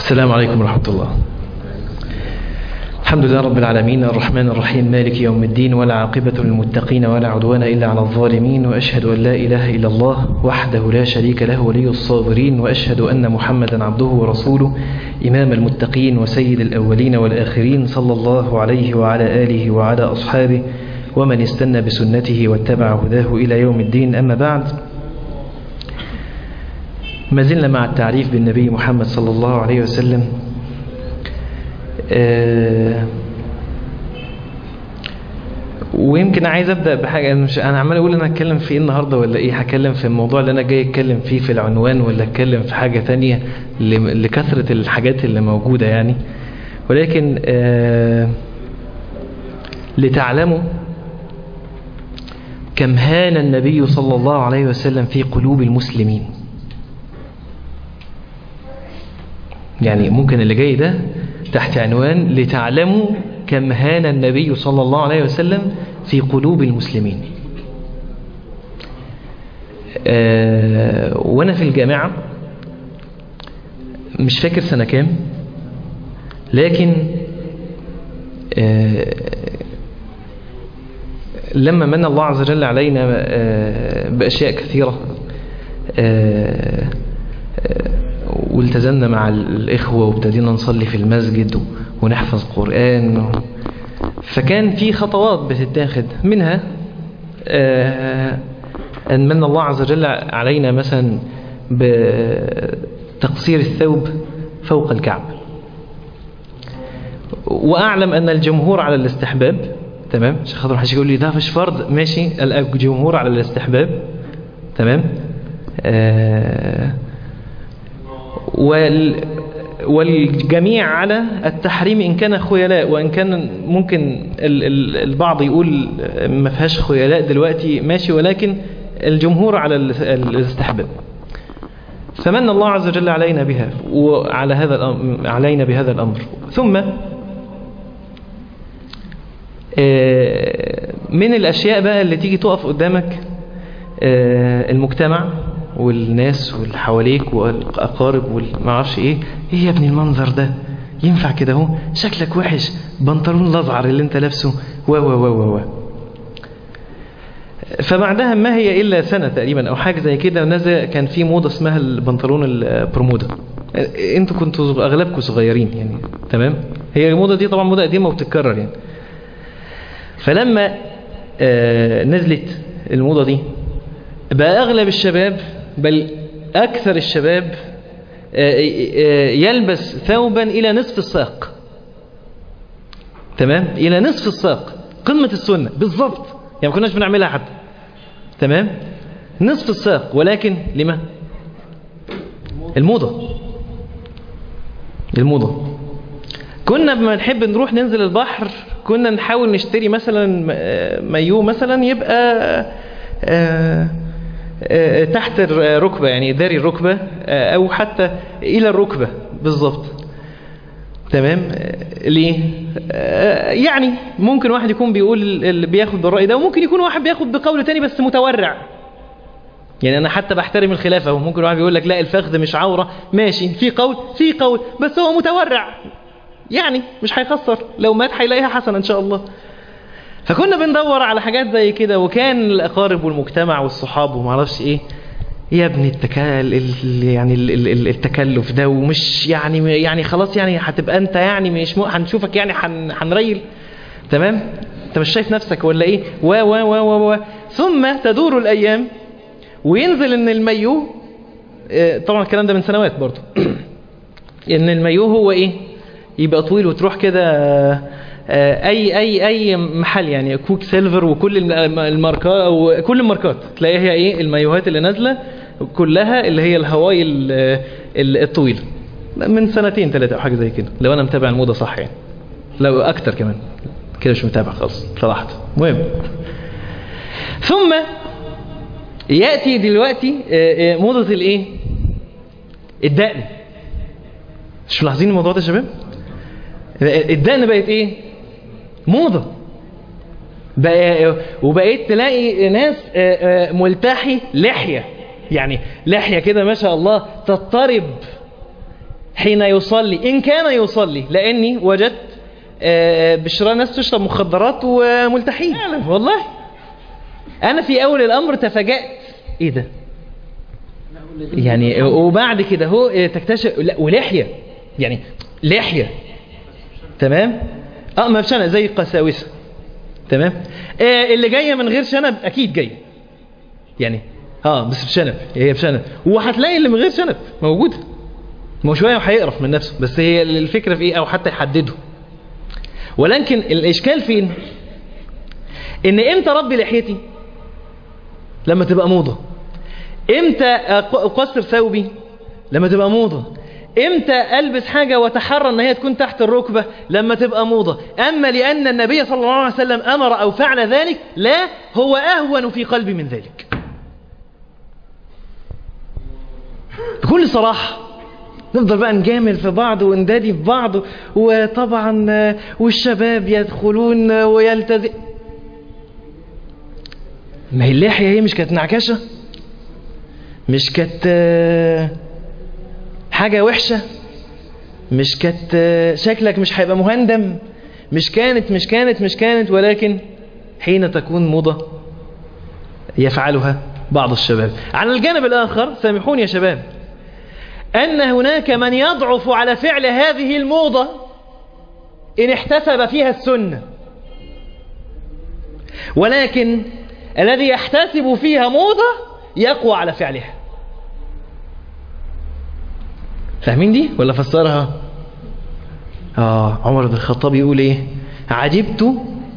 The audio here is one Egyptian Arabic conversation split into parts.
السلام عليكم ورحمة الله الحمد لله رب العالمين الرحمن الرحيم مالك يوم الدين ولا عاقبة للمتقين ولا عدوان إلا على الظالمين وأشهد أن لا إله إلا الله وحده لا شريك له ولي الصابرين وأشهد أن محمدا عبده ورسوله إمام المتقين وسيد الأولين والآخرين صلى الله عليه وعلى آله وعلى أصحابه ومن استنى بسنته واتبع هداه إلى يوم الدين أما بعد ما زلنا مع التعريف بالنبي محمد صلى الله عليه وسلم آه ويمكن عايز ابدا بحاجه أنا مش انا عمال اقول انا هتكلم في ايه النهارده ولا ايه هتكلم في الموضوع اللي انا جاي اتكلم فيه في العنوان ولا اتكلم في حاجه تانية لكثره الحاجات اللي موجوده يعني ولكن آه لتعلموا كم هان النبي صلى الله عليه وسلم في قلوب المسلمين يعني ممكن اللي جاي ده تحت عنوان لتعلموا كم هان النبي صلى الله عليه وسلم في قلوب المسلمين آه وانا في الجامعة مش فاكر سنة كام لكن آه لما من الله عز وجل علينا آه بأشياء كثيرة والتزمنا مع الإخوة وابتدينا نصلي في المسجد ونحفظ قرآن فكان في خطوات بتتاخد منها أن من الله عز وجل علينا مثلا بتقصير الثوب فوق الكعب وأعلم أن الجمهور على الاستحباب تمام عشان خاطر حد يقول لي ده مش فرض ماشي الجمهور على الاستحباب تمام آه وال والجميع على التحريم إن كان خيلاء وإن كان ممكن ال ال البعض يقول ما فيهاش خيلاء دلوقتي ماشي ولكن الجمهور على الاستحباب فمن الله عز وجل علينا بها وعلى هذا علينا بهذا الأمر ثم من الأشياء بقى اللي تيجي تقف قدامك المجتمع والناس واللي حواليك والأقارب والمعرفش ايه ايه يا ابني المنظر ده ينفع كده اهو شكلك وحش بنطلون الازعر اللي انت لابسه و و و و فبعدها ما هي الا سنة تقريبا او حاجة زي كده نزل كان في موضة اسمها البنطلون البرمودا انتوا كنتوا اغلبكم صغيرين يعني تمام هي الموضة دي طبعا موضة قديمة وبتتكرر يعني فلما آه نزلت الموضة دي بقى اغلب الشباب بل أكثر الشباب يلبس ثوبا إلى نصف الساق تمام إلى نصف الساق قمة السنة بالضبط يعني ما كناش بنعملها حتى تمام نصف الساق ولكن لما الموضة الموضة كنا بما نحب نروح ننزل البحر كنا نحاول نشتري مثلا مايو مثلا يبقى آه تحت الركبة يعني داري الركبة أو حتى إلى الركبة بالضبط تمام ليه يعني ممكن واحد يكون بيقول اللي بياخد بالرأي ده وممكن يكون واحد بياخد بقول تاني بس متورع يعني أنا حتى بحترم الخلافة وممكن واحد بيقول لك لا الفخذ مش عورة ماشي في قول في قول بس هو متورع يعني مش هيخسر لو مات هيلاقيها حسنة إن شاء الله فكنا بندور على حاجات زي كده وكان الأقارب والمجتمع والصحاب ومعرفش إيه يا ابني التكال يعني التكلف ده ومش يعني يعني خلاص يعني هتبقى انت يعني مش هنشوفك يعني هنريل تمام انت مش شايف نفسك ولا ايه و و و و ثم تدور الايام وينزل ان المايو طبعا الكلام ده من سنوات برضه ان المايو هو ايه يبقى طويل وتروح كده اي اي اي محل يعني كوك سيلفر وكل الماركات او كل الماركات تلاقيها هي ايه المايوهات اللي نازله كلها اللي هي الهواي الطويله من سنتين ثلاثه او حاجه زي كده لو انا متابع الموضه صح يعني لو اكتر كمان كده مش متابع خالص صراحه المهم ثم ياتي دلوقتي موضه الايه الدقن مش ملاحظين الموضوع ده يا شباب الدقن بقت ايه موضة بقى وبقيت تلاقي ناس ملتحي لحية يعني لحية كده ما شاء الله تضطرب حين يصلي إن كان يصلي لأني وجدت آه، بشرى ناس تشرب مخدرات وملتحين فعلا والله أنا في أول الأمر تفاجأت إيه ده يعني وبعد كده هو آه، تكتشف لا ولحية يعني لحية تمام اه ما بشنب زي القساوسة تمام آه اللي جاية من غير شنب أكيد جاية يعني اه بس بشنب هي بشنب وهتلاقي اللي من غير شنب موجودة ما هو شوية وهيقرف من نفسه بس هي الفكرة في ايه او حتى يحدده ولكن الاشكال فين ان امتى ربي لحيتي لما تبقى موضة امتى أق- اقصر ثوبي لما تبقى موضة امتى البس حاجة واتحرى ان هي تكون تحت الركبة لما تبقى موضة اما لان النبي صلى الله عليه وسلم امر او فعل ذلك لا هو اهون في قلبي من ذلك بكل صراحة نفضل بقى نجامل في بعض وندادي في بعض وطبعا آه، والشباب يدخلون آه، ويلتزم ما هي اللحية هي مش كانت نعكشة مش كانت آه، حاجة وحشة مش كانت آه، شكلك مش هيبقى مهندم مش كانت مش كانت مش كانت ولكن حين تكون موضة يفعلها بعض الشباب على الجانب الآخر سامحوني يا شباب أن هناك من يضعف على فعل هذه الموضة إن احتسب فيها السنة ولكن الذي يحتسب فيها موضة يقوى على فعلها فاهمين دي ولا فسرها آه عمر بن الخطاب يقول إيه عجبت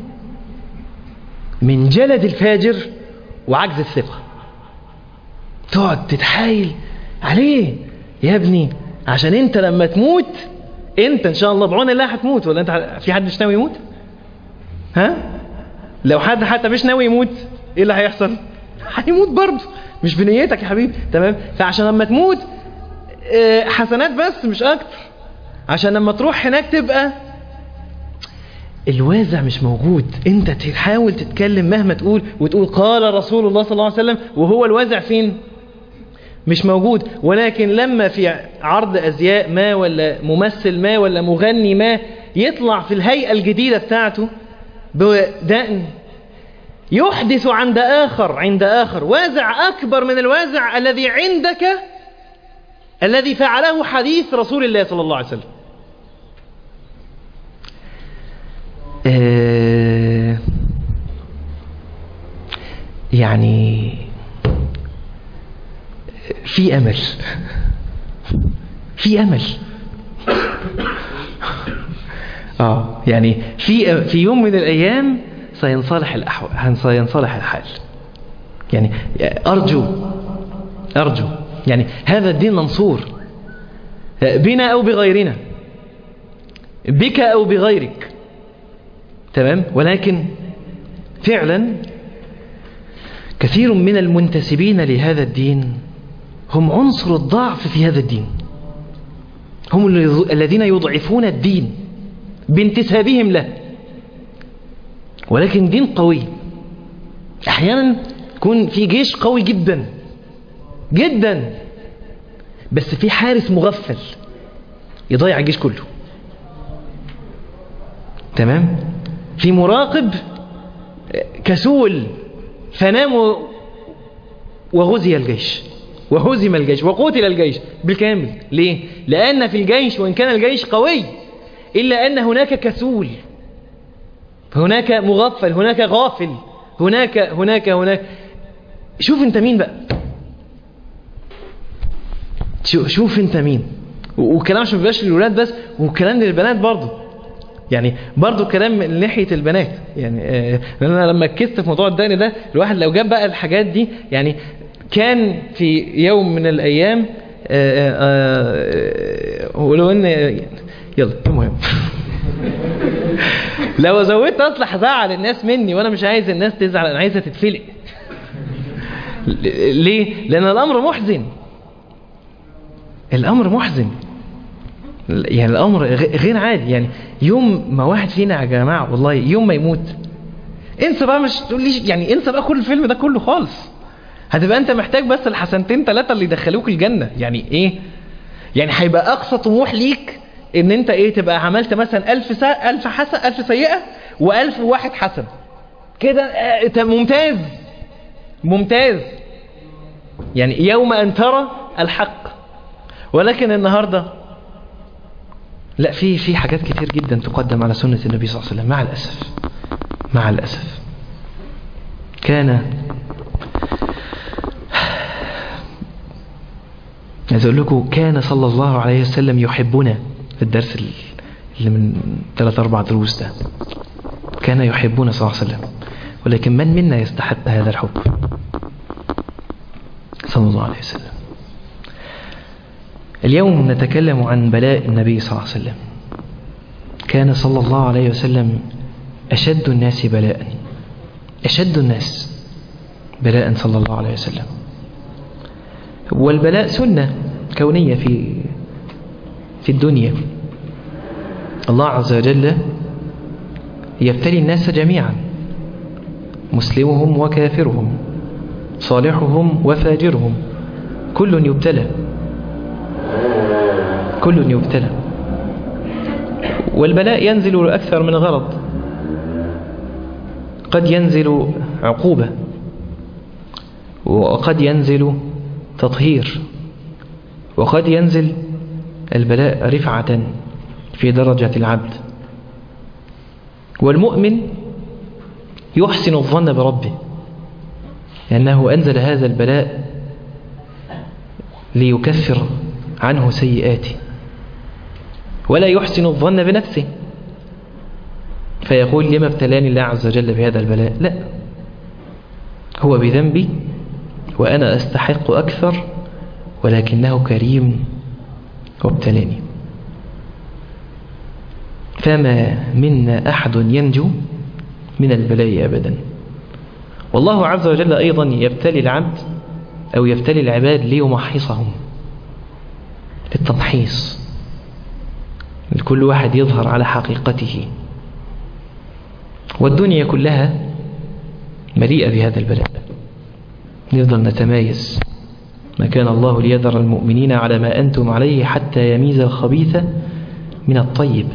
من جلد الفاجر وعجز الثقة تقعد تتحايل عليه يا ابني عشان انت لما تموت انت ان شاء الله بعون الله هتموت ولا انت في حد مش ناوي يموت ها لو حد حتى مش ناوي يموت ايه اللي هيحصل هيموت برضه مش بنيتك يا حبيبي تمام فعشان لما تموت اه، حسنات بس مش اكتر عشان لما تروح هناك تبقى الوازع مش موجود انت تحاول تتكلم مهما تقول وتقول قال رسول الله صلى الله عليه وسلم وهو الوازع فين مش موجود ولكن لما في عرض أزياء ما ولا ممثل ما ولا مغني ما يطلع في الهيئة الجديدة بتاعته بدقن يحدث عند آخر عند آخر وازع أكبر من الوازع الذي عندك الذي فعله حديث رسول الله صلى الله عليه وسلم آه، يعني في أمل في أمل آه يعني في في يوم من الأيام سينصلح الأحوال سينصلح الحال يعني أرجو أرجو يعني هذا الدين منصور بنا أو بغيرنا بك أو بغيرك تمام ولكن فعلا كثير من المنتسبين لهذا الدين هم عنصر الضعف في هذا الدين هم الذين يضعفون الدين بانتسابهم له ولكن دين قوي احيانا يكون في جيش قوي جدا جدا بس في حارس مغفل يضيع الجيش كله تمام في مراقب كسول فنام وغزي الجيش وهزم الجيش وقتل الجيش بالكامل ليه؟ لأن في الجيش وإن كان الجيش قوي إلا أن هناك كسول هناك مغفل هناك غافل هناك هناك هناك شوف انت مين بقى شوف, شوف انت مين والكلام مش بيبقاش للولاد بس والكلام للبنات برضه يعني برضه كلام من ناحيه البنات يعني آه انا لما ركزت في موضوع الدقن ده الواحد لو جاب بقى الحاجات دي يعني كان في يوم من الايام آه آه ولو ان يلا المهم لو زودت اصلح هزعل الناس مني وانا مش عايز الناس تزعل انا عايزها تتفلق ليه لان الامر محزن الامر محزن يعني الامر غير عادي يعني يوم ما واحد فينا يا جماعه والله يوم ما يموت انسى بقى مش تقول لي يعني انسى بقى كل الفيلم ده كله خالص هتبقى انت محتاج بس الحسنتين ثلاثه اللي يدخلوك الجنه يعني ايه يعني هيبقى اقصى طموح ليك ان انت ايه تبقى عملت مثلا ألف سا... ألف حسن ألف سيئة وألف واحد حسن كده آه، انت ممتاز ممتاز يعني يوم أن ترى الحق ولكن النهاردة لا في في حاجات كتير جدا تقدم على سنة النبي صلى الله عليه وسلم مع الأسف مع الأسف كان عايز أقول لكم كان صلى الله عليه وسلم يحبنا في الدرس اللي من ثلاث أربع دروس ده كان يحبنا صلى الله عليه وسلم ولكن من منا يستحق هذا الحب صلى الله عليه وسلم اليوم نتكلم عن بلاء النبي صلى الله عليه وسلم كان صلى الله عليه وسلم أشد الناس بلاء أشد الناس بلاء صلى الله عليه وسلم والبلاء سنة كونية في في الدنيا الله عز وجل يبتلي الناس جميعا مسلمهم وكافرهم صالحهم وفاجرهم كل يبتلى كل يبتلى والبلاء ينزل أكثر من غرض قد ينزل عقوبة وقد ينزل تطهير وقد ينزل البلاء رفعة في درجة العبد والمؤمن يحسن الظن بربه لأنه أنزل هذا البلاء ليكفر عنه سيئاته ولا يحسن الظن بنفسه فيقول لما ابتلاني الله عز وجل بهذا البلاء لا هو بذنبي وأنا أستحق أكثر ولكنه كريم وابتلاني فما منا أحد ينجو من البلاء أبدا والله عز وجل أيضا يبتلي العبد أو يبتلي العباد ليمحصهم للتمحيص لكل واحد يظهر على حقيقته والدنيا كلها مليئة بهذا البلاء نفضل نتمايز ما كان الله ليذر المؤمنين على ما أنتم عليه حتى يميز الخبيث من الطيب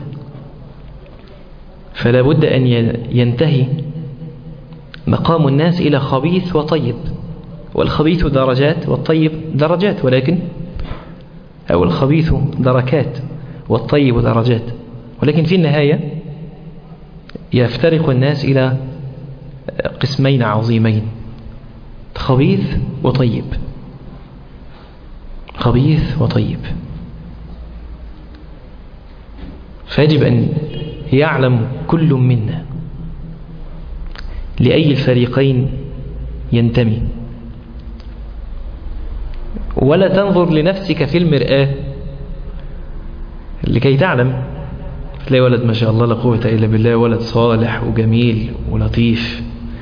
فلا بد أن ينتهي مقام الناس إلى خبيث وطيب والخبيث درجات والطيب درجات ولكن أو الخبيث دركات والطيب درجات ولكن في النهاية يفترق الناس إلى قسمين عظيمين خبيث وطيب خبيث وطيب فيجب أن يعلم كل منا لأي الفريقين ينتمي ولا تنظر لنفسك في المرآة لكي تعلم تلاقي ولد ما شاء الله لا قوة إلا بالله ولد صالح وجميل ولطيف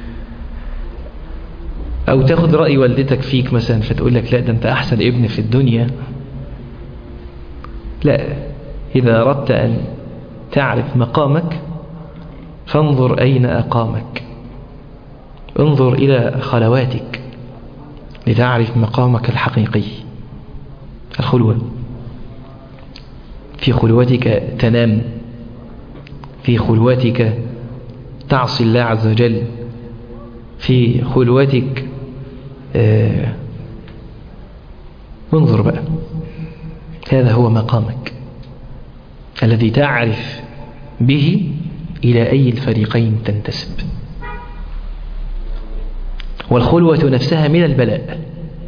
أو تاخد رأي والدتك فيك مثلا فتقول لك لا ده أنت أحسن ابن في الدنيا لا إذا أردت أن تعرف مقامك فانظر أين أقامك انظر إلى خلواتك لتعرف مقامك الحقيقي الخلوة في خلوتك تنام في خلوتك تعصي الله عز وجل في خلوتك آه انظر بقى هذا هو مقامك الذي تعرف به إلى أي الفريقين تنتسب والخلوة نفسها من البلاء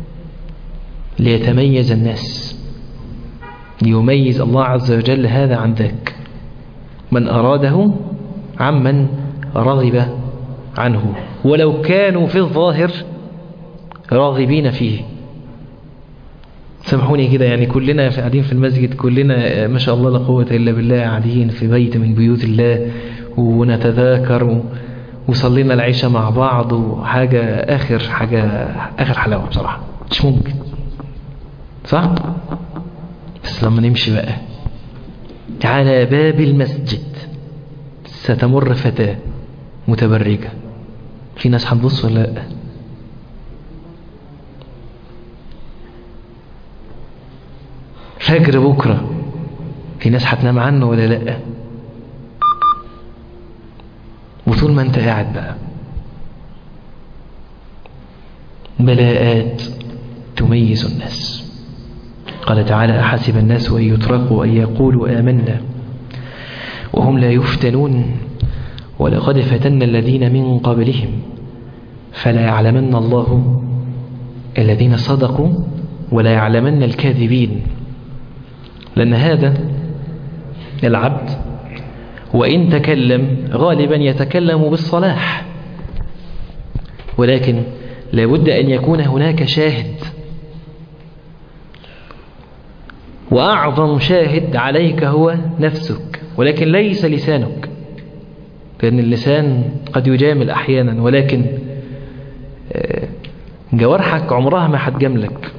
ليتميز الناس ليميز الله عز وجل هذا عن ذاك من أراده عمن رغب عنه ولو كانوا في الظاهر راغبين فيه سامحوني كده يعني كلنا قاعدين في المسجد كلنا ما شاء الله لا قوة إلا بالله قاعدين في بيت من بيوت الله ونتذاكر وصلينا العشاء مع بعض وحاجة آخر حاجة آخر حلاوة بصراحة مش ممكن صح؟ بس لما نمشي بقى على باب المسجد ستمر فتاة متبرجة في ناس هتبص ولا لا فجر بكرة في ناس هتنام عنه ولا لأ وطول ما انت قاعد بقى بلاءات تميز الناس قال تعالى أحسب الناس أن يتركوا أن يقولوا آمنا وهم لا يفتنون ولقد فتنا الذين من قبلهم فلا يعلمن الله الذين صدقوا ولا يعلمن الكاذبين لأن هذا العبد وإن تكلم غالبا يتكلم بالصلاح ولكن لابد أن يكون هناك شاهد وأعظم شاهد عليك هو نفسك ولكن ليس لسانك لأن اللسان قد يجامل أحيانا ولكن جوارحك عمرها ما هتجاملك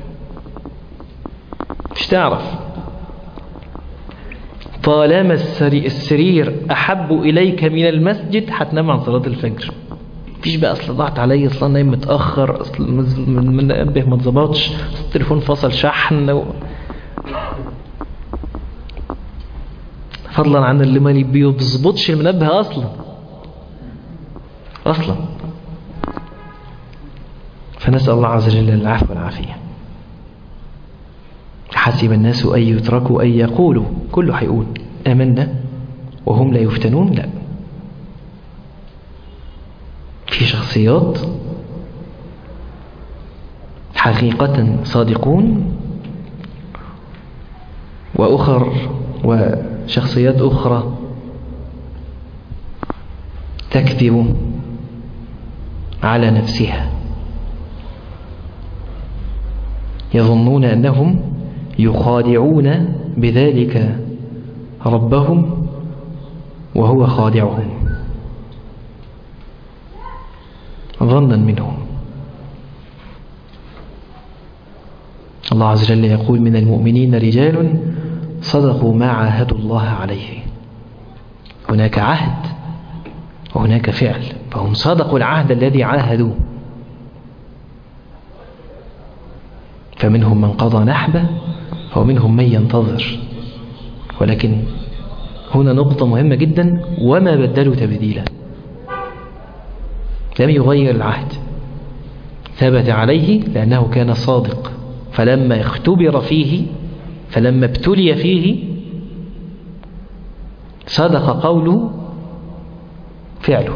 مش تعرف طالما السرير أحب إليك من المسجد هتنام عن صلاة الفجر مفيش بقى اصل ضغط عليا اصل انا نايم متاخر اصل المنبه ما اتظبطش اصل التليفون فصل شحن و... فضلا عن اللي ما بيظبطش المنبه اصلا اصلا فنسال الله عز وجل العفو والعافيه حسب الناس ان يتركوا ان يقولوا كله هيقول امنا وهم لا يفتنون لا في شخصيات حقيقة صادقون وأخر وشخصيات أخرى تكذب على نفسها يظنون أنهم يخادعون بذلك ربهم وهو خادعهم ظنا منهم الله عز وجل يقول من المؤمنين رجال صدقوا ما عاهدوا الله عليه هناك عهد وهناك فعل فهم صدقوا العهد الذي عاهدوه فمنهم من قضى نحبه ومنهم من ينتظر ولكن هنا نقطة مهمة جدا وما بدلوا تبديلا لم يغير العهد ثبت عليه لأنه كان صادق فلما اختبر فيه فلما ابتلي فيه صدق قوله فعله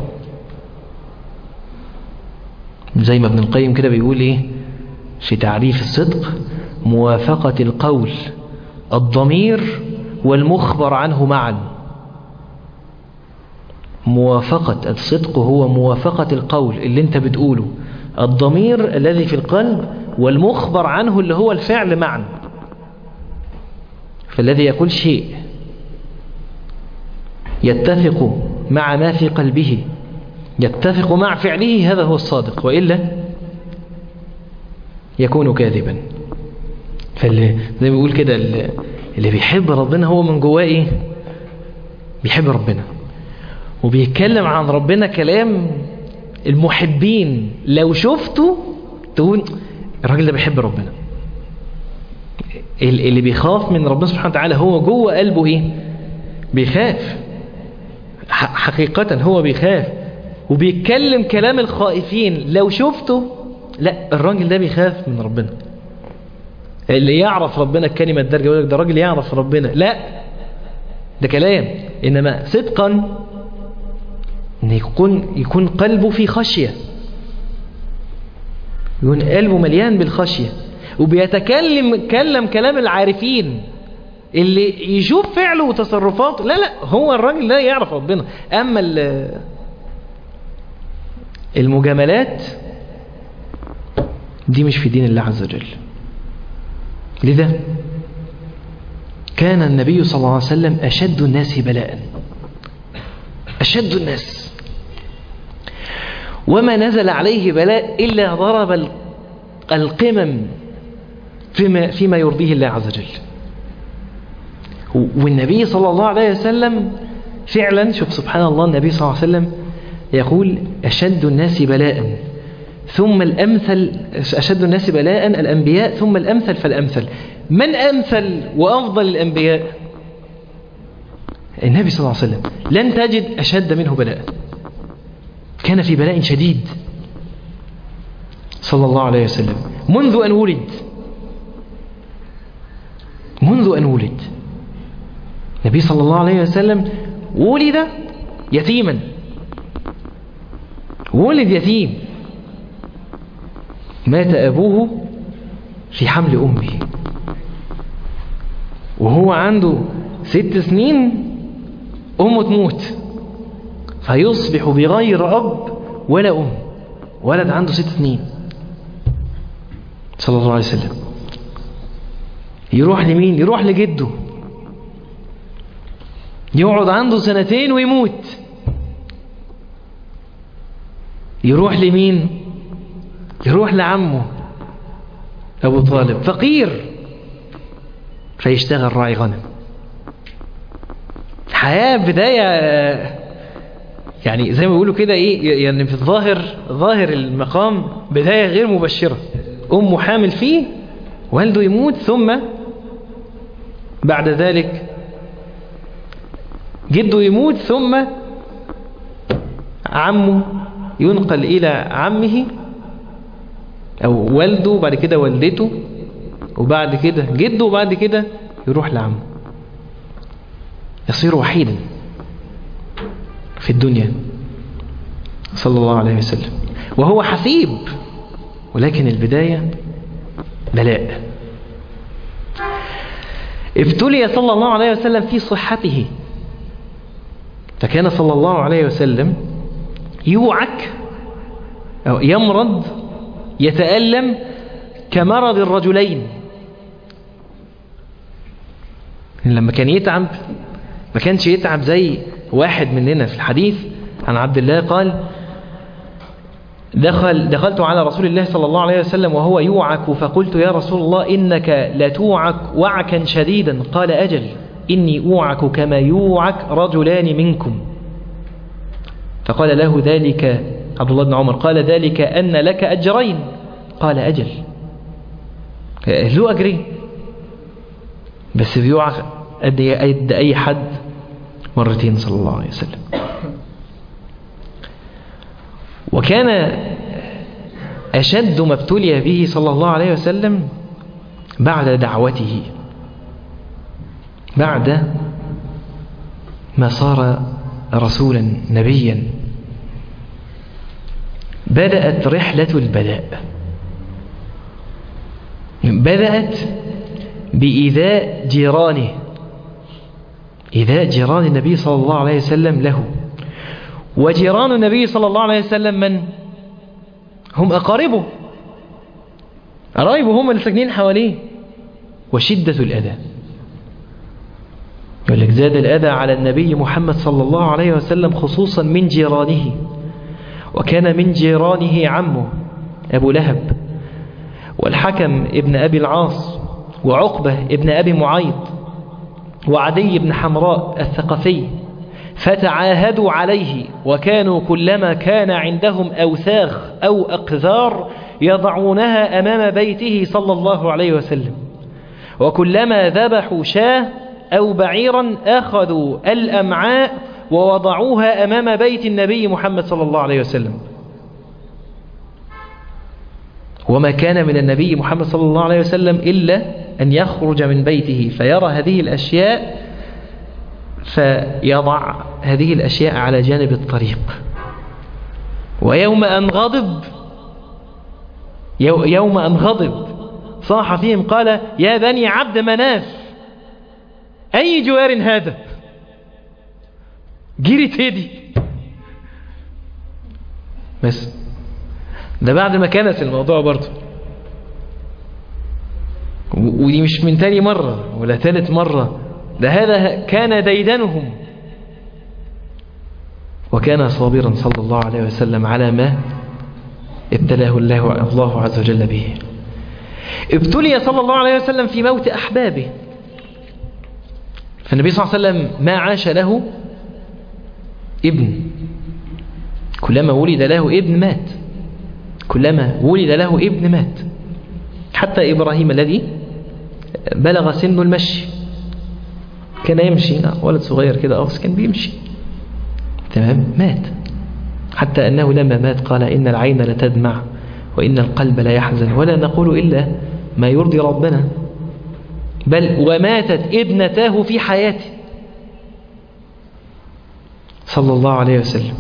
زي ما ابن القيم كده بيقول ايه في تعريف الصدق موافقة القول الضمير والمخبر عنه معا موافقة الصدق هو موافقة القول اللي انت بتقوله الضمير الذي في القلب والمخبر عنه اللي هو الفعل معا فالذي يقول شيء يتفق مع ما في قلبه يتفق مع فعله هذا هو الصادق وإلا يكون كاذبا فاللي زي ما بيقول كده اللي بيحب ربنا هو من جواه ايه بيحب ربنا وبيتكلم عن ربنا كلام المحبين لو شفته تقول الراجل ده بيحب ربنا اللي بيخاف من ربنا سبحانه وتعالى هو جوه قلبه ايه بيخاف حقيقة هو بيخاف وبيتكلم كلام الخائفين لو شفته لا الراجل ده بيخاف من ربنا اللي يعرف ربنا الكلمة الدرجة يقول لك ده راجل يعرف ربنا لا ده كلام إنما صدقا إن يكون يكون قلبه في خشية يكون قلبه مليان بالخشية وبيتكلم كلم كلام العارفين اللي يشوف فعله وتصرفاته لا لا هو الراجل ده يعرف ربنا أما المجاملات دي مش في دين الله عز وجل لذا كان النبي صلى الله عليه وسلم أشد الناس بلاء أشد الناس وما نزل عليه بلاء إلا ضرب القمم فيما, فيما يرضيه الله عز وجل والنبي صلى الله عليه وسلم فعلا شوف سبحان الله النبي صلى الله عليه وسلم يقول أشد الناس بلاء ثم الأمثل أشد الناس بلاء الأنبياء ثم الأمثل فالأمثل من أمثل وأفضل الأنبياء النبي صلى الله عليه وسلم لن تجد أشد منه بلاء كان في بلاء شديد صلى الله عليه وسلم منذ أن ولد منذ أن ولد النبي صلى الله عليه وسلم ولد يتيما ولد يتيم مات أبوه في حمل أمه وهو عنده ست سنين أمه تموت فيصبح بغير أب ولا أم ولد عنده ست سنين صلى الله عليه وسلم يروح لمين يروح لجده يقعد عنده سنتين ويموت يروح لمين يروح لعمه أبو طالب فقير فيشتغل راعي غنم حياة بداية يعني زي ما بيقولوا كده ايه يعني في الظاهر ظاهر المقام بداية غير مبشرة أمه حامل فيه والده يموت ثم بعد ذلك جده يموت ثم عمه ينقل إلى عمه أو والده وبعد كده والدته وبعد كده جده وبعد كده يروح لعمه يصير وحيدا في الدنيا صلى الله عليه وسلم وهو حسيب ولكن البداية بلاء ابتلي صلى الله عليه وسلم في صحته فكان صلى الله عليه وسلم يوعك أو يمرض يتألم كمرض الرجلين لما كان يتعب ما كانش يتعب زي واحد مننا في الحديث عن عبد الله قال دخل دخلت على رسول الله صلى الله عليه وسلم وهو يوعك فقلت يا رسول الله إنك لتوعك وعكا شديدا قال أجل إني أوعك كما يوعك رجلان منكم فقال له ذلك عبد الله بن عمر قال ذلك أن لك أجرين قال أجل له أجرين بس بيوعك قد أي حد مرتين صلى الله عليه وسلم وكان أشد ما ابتلي به صلى الله عليه وسلم بعد دعوته بعد ما صار رسولا نبيا بدأت رحلة البلاء بدأت بإيذاء جيرانه إيذاء جيران النبي صلى الله عليه وسلم له وجيران النبي صلى الله عليه وسلم من هم أقاربه قرايبه هم اللي ساكنين حواليه وشدة الأذى يقول لك زاد الأذى على النبي محمد صلى الله عليه وسلم خصوصا من جيرانه وكان من جيرانه عمه أبو لهب والحكم ابن أبي العاص وعقبة ابن أبي معيط وعدي بن حمراء الثقفي فتعاهدوا عليه وكانوا كلما كان عندهم أوساخ أو أقذار يضعونها أمام بيته صلى الله عليه وسلم وكلما ذبحوا شاه أو بعيرا أخذوا الأمعاء ووضعوها أمام بيت النبي محمد صلى الله عليه وسلم وما كان من النبي محمد صلى الله عليه وسلم إلا أن يخرج من بيته فيرى هذه الأشياء فيضع هذه الأشياء على جانب الطريق ويوم أن غضب يوم أن غضب صاح فيهم قال يا بني عبد مناف أي جوار هذا جيري تيدي بس ده بعد ما كانت الموضوع برضه ودي مش من تاني مرة ولا ثالث مرة ده هذا كان ديدنهم وكان صابرا صلى الله عليه وسلم على ما ابتلاه الله, الله عز وجل به ابتلي صلى الله عليه وسلم في موت أحبابه فالنبي صلى الله عليه وسلم ما عاش له ابن كلما ولد له ابن مات كلما ولد له ابن مات حتى إبراهيم الذي بلغ سن المشي كان يمشي ولد صغير كده أغص كان بيمشي تمام مات حتى أنه لما مات قال إن العين لتدمع وإن القلب لا يحزن ولا نقول إلا ما يرضي ربنا بل وماتت ابنتاه في حياته صلى الله عليه وسلم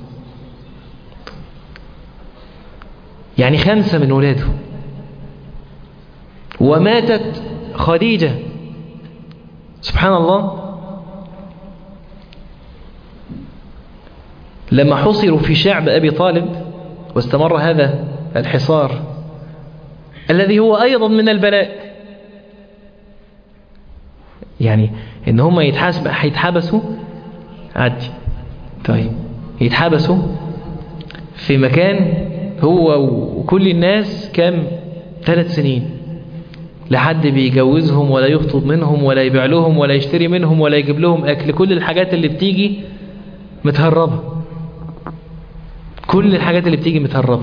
يعني خمسة من ولاده وماتت خديجة سبحان الله لما حصروا في شعب أبي طالب واستمر هذا الحصار الذي هو أيضا من البلاء يعني إن هم يتحاسب هيتحبسوا عدي طيب يتحبسوا في مكان هو وكل الناس كام ثلاث سنين لحد بيجوزهم ولا يخطب منهم ولا يبيع لهم ولا يشتري منهم ولا يجيب لهم أكل كل الحاجات اللي بتيجي متهربة كل الحاجات اللي بتيجي متهربة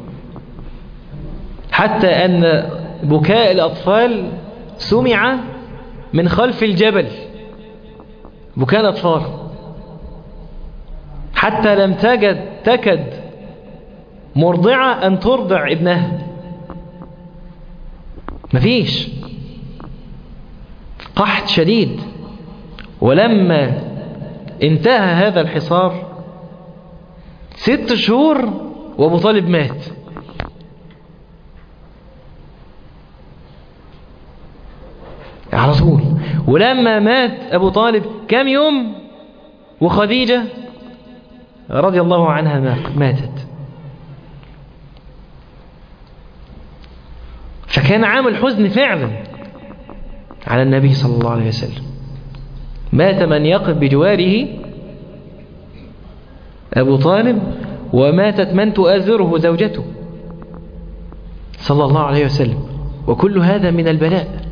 حتى أن بكاء الأطفال سمع من خلف الجبل بكاء الأطفال حتى لم تجد تكد مرضعة أن ترضع ابنها مفيش قحط شديد ولما انتهى هذا الحصار ست شهور وابو طالب مات على طول ولما مات ابو طالب كم يوم وخديجة رضي الله عنها ماتت فكان عامل حزن فعلا على النبي صلى الله عليه وسلم مات من يقف بجواره أبو طالب وماتت من تؤازره زوجته صلى الله عليه وسلم وكل هذا من البلاء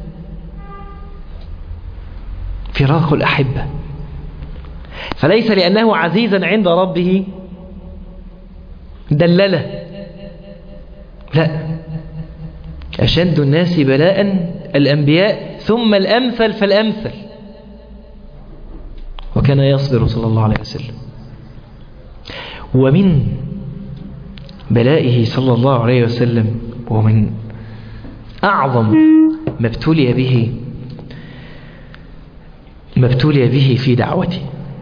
فراق الأحبة فليس لأنه عزيزا عند ربه دلله لا أشد الناس بلاء الأنبياء ثم الأمثل فالأمثل وكان يصبر صلى الله عليه وسلم ومن بلائه صلى الله عليه وسلم ومن أعظم ما ابتلي به ما ابتلي به في دعوته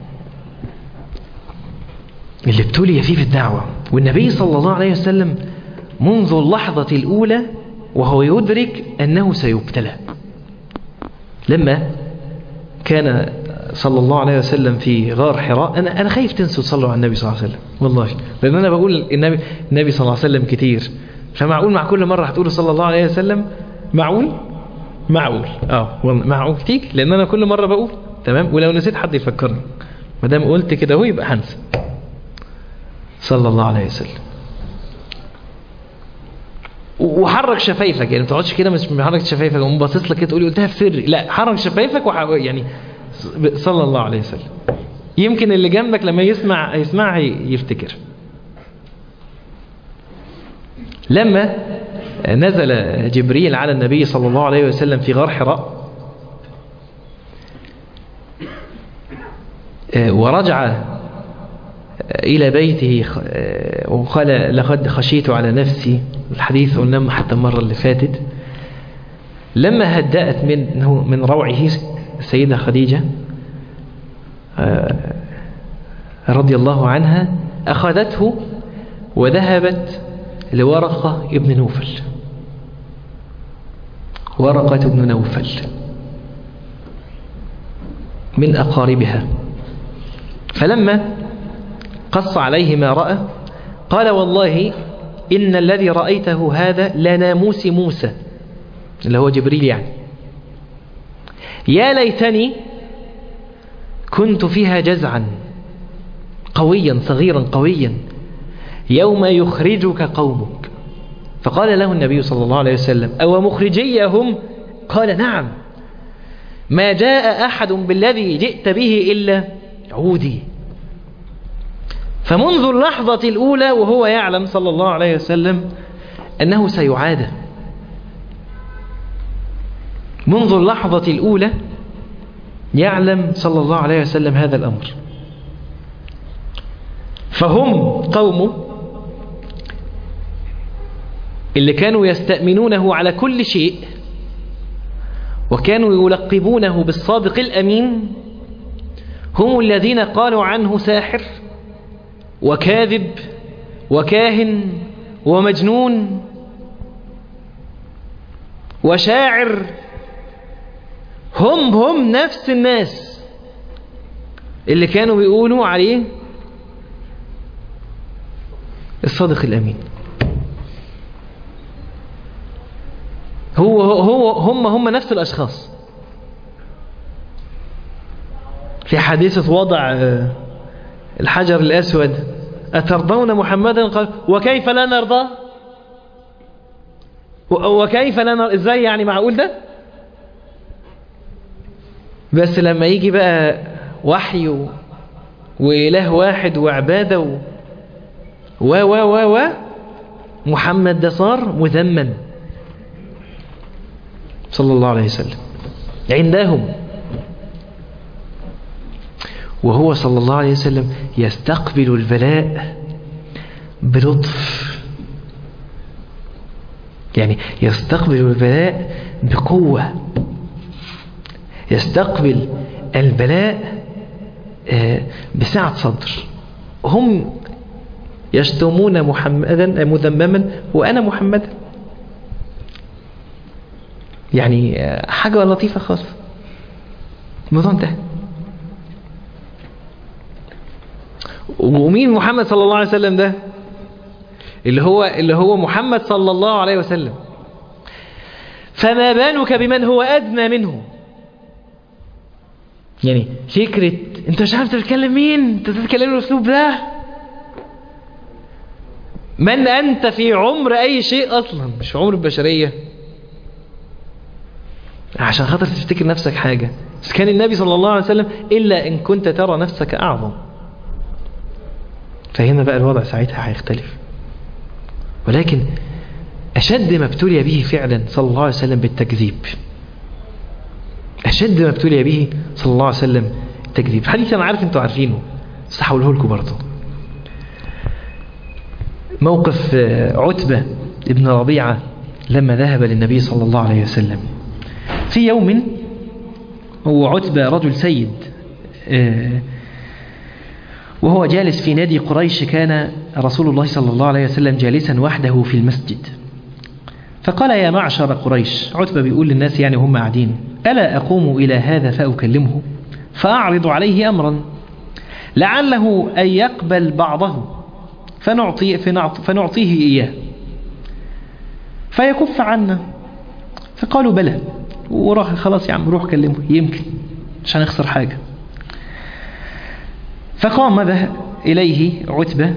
اللي ابتلي فيه في الدعوة والنبي صلى الله عليه وسلم منذ اللحظة الأولى وهو يدرك أنه سيبتلى لما كان صلى الله عليه وسلم في غار حراء أنا, أنا خايف تنسوا تصلوا على النبي صلى الله عليه وسلم والله لأن أنا بقول النبي, النبي صلى الله عليه وسلم كتير فمعقول مع كل مرة هتقولوا صلى الله عليه وسلم معقول معقول اه معقول تيجي لأن أنا كل مرة بقول تمام ولو نسيت حد يفكرني ما دام قلت كده هو يبقى هنسى صلى الله عليه وسلم وحرك شفايفك يعني ما تقعدش كده مش محرك شفايفك وقوم باصص لك كده تقولي قلتها في سري لا حرك شفايفك وح... يعني صلى الله عليه وسلم يمكن اللي جنبك لما يسمع يسمع يفتكر لما نزل جبريل على النبي صلى الله عليه وسلم في غار حراء ورجع إلى بيته وقال لقد خشيت على نفسي الحديث قلنا حتى المرة اللي فاتت لما هدأت منه من روعه السيدة خديجة رضي الله عنها أخذته وذهبت لورقة ابن نوفل ورقة ابن نوفل من أقاربها فلما قص عليه ما رأى قال والله إن الذي رأيته هذا لناموس موسى اللي هو جبريل يعني يا ليتني كنت فيها جزعا قويا صغيرا قويا يوم يخرجك قومك فقال له النبي صلى الله عليه وسلم أو مخرجيهم قال نعم ما جاء أحد بالذي جئت به إلا عودي فمنذ اللحظة الأولى وهو يعلم صلى الله عليه وسلم أنه سيعاد منذ اللحظة الأولى يعلم صلى الله عليه وسلم هذا الأمر فهم قومه اللي كانوا يستأمنونه على كل شيء وكانوا يلقبونه بالصادق الأمين هم الذين قالوا عنه ساحر وكاذب وكاهن ومجنون وشاعر هم هم نفس الناس اللي كانوا بيقولوا عليه الصادق الأمين هو هو هم هم نفس الأشخاص في حادثة وضع الحجر الأسود أترضون محمدا قال وكيف لا نرضى وكيف لا نرضى إزاي يعني معقول ده بس لما يجي بقى وحي و... وإله واحد وعبادة و و و و, و محمد ده صار مذمم صلى الله عليه وسلم عندهم وهو صلى الله عليه وسلم يستقبل البلاء بلطف يعني يستقبل البلاء بقوة يستقبل البلاء بسعة صدر هم يشتمون محمدا مذمما وأنا محمدا يعني حاجة لطيفة خالص الموضوع انتهى ومين محمد صلى الله عليه وسلم ده اللي هو اللي هو محمد صلى الله عليه وسلم فما بالك بمن هو أدنى منه يعني فكرة انت مش عارف تتكلم مين انت تتكلم الاسلوب ده من انت في عمر اي شيء اصلا مش في عمر البشرية عشان خاطر تفتكر نفسك حاجة بس كان النبي صلى الله عليه وسلم إلا إن كنت ترى نفسك أعظم فهنا بقى الوضع ساعتها هيختلف ولكن أشد ما ابتلي به فعلا صلى الله عليه وسلم بالتكذيب أشد ما ابتلي به صلى الله عليه وسلم التكذيب حديث أنا عارف أنتوا عارفينه بس هقوله لكم برضه موقف عتبة ابن ربيعة لما ذهب للنبي صلى الله عليه وسلم في يوم هو عتبة رجل سيد وهو جالس في نادي قريش كان رسول الله صلى الله عليه وسلم جالسا وحده في المسجد فقال يا معشر قريش عتبة بيقول للناس يعني هم قاعدين ألا أقوم إلى هذا فأكلمه فأعرض عليه أمرا لعله أن يقبل بعضه فنعطي فنعطيه إياه فيكف عنا فقالوا بلى وراح خلاص يا عم روح كلمه يمكن عشان يخسر حاجة فقام به إليه عتبة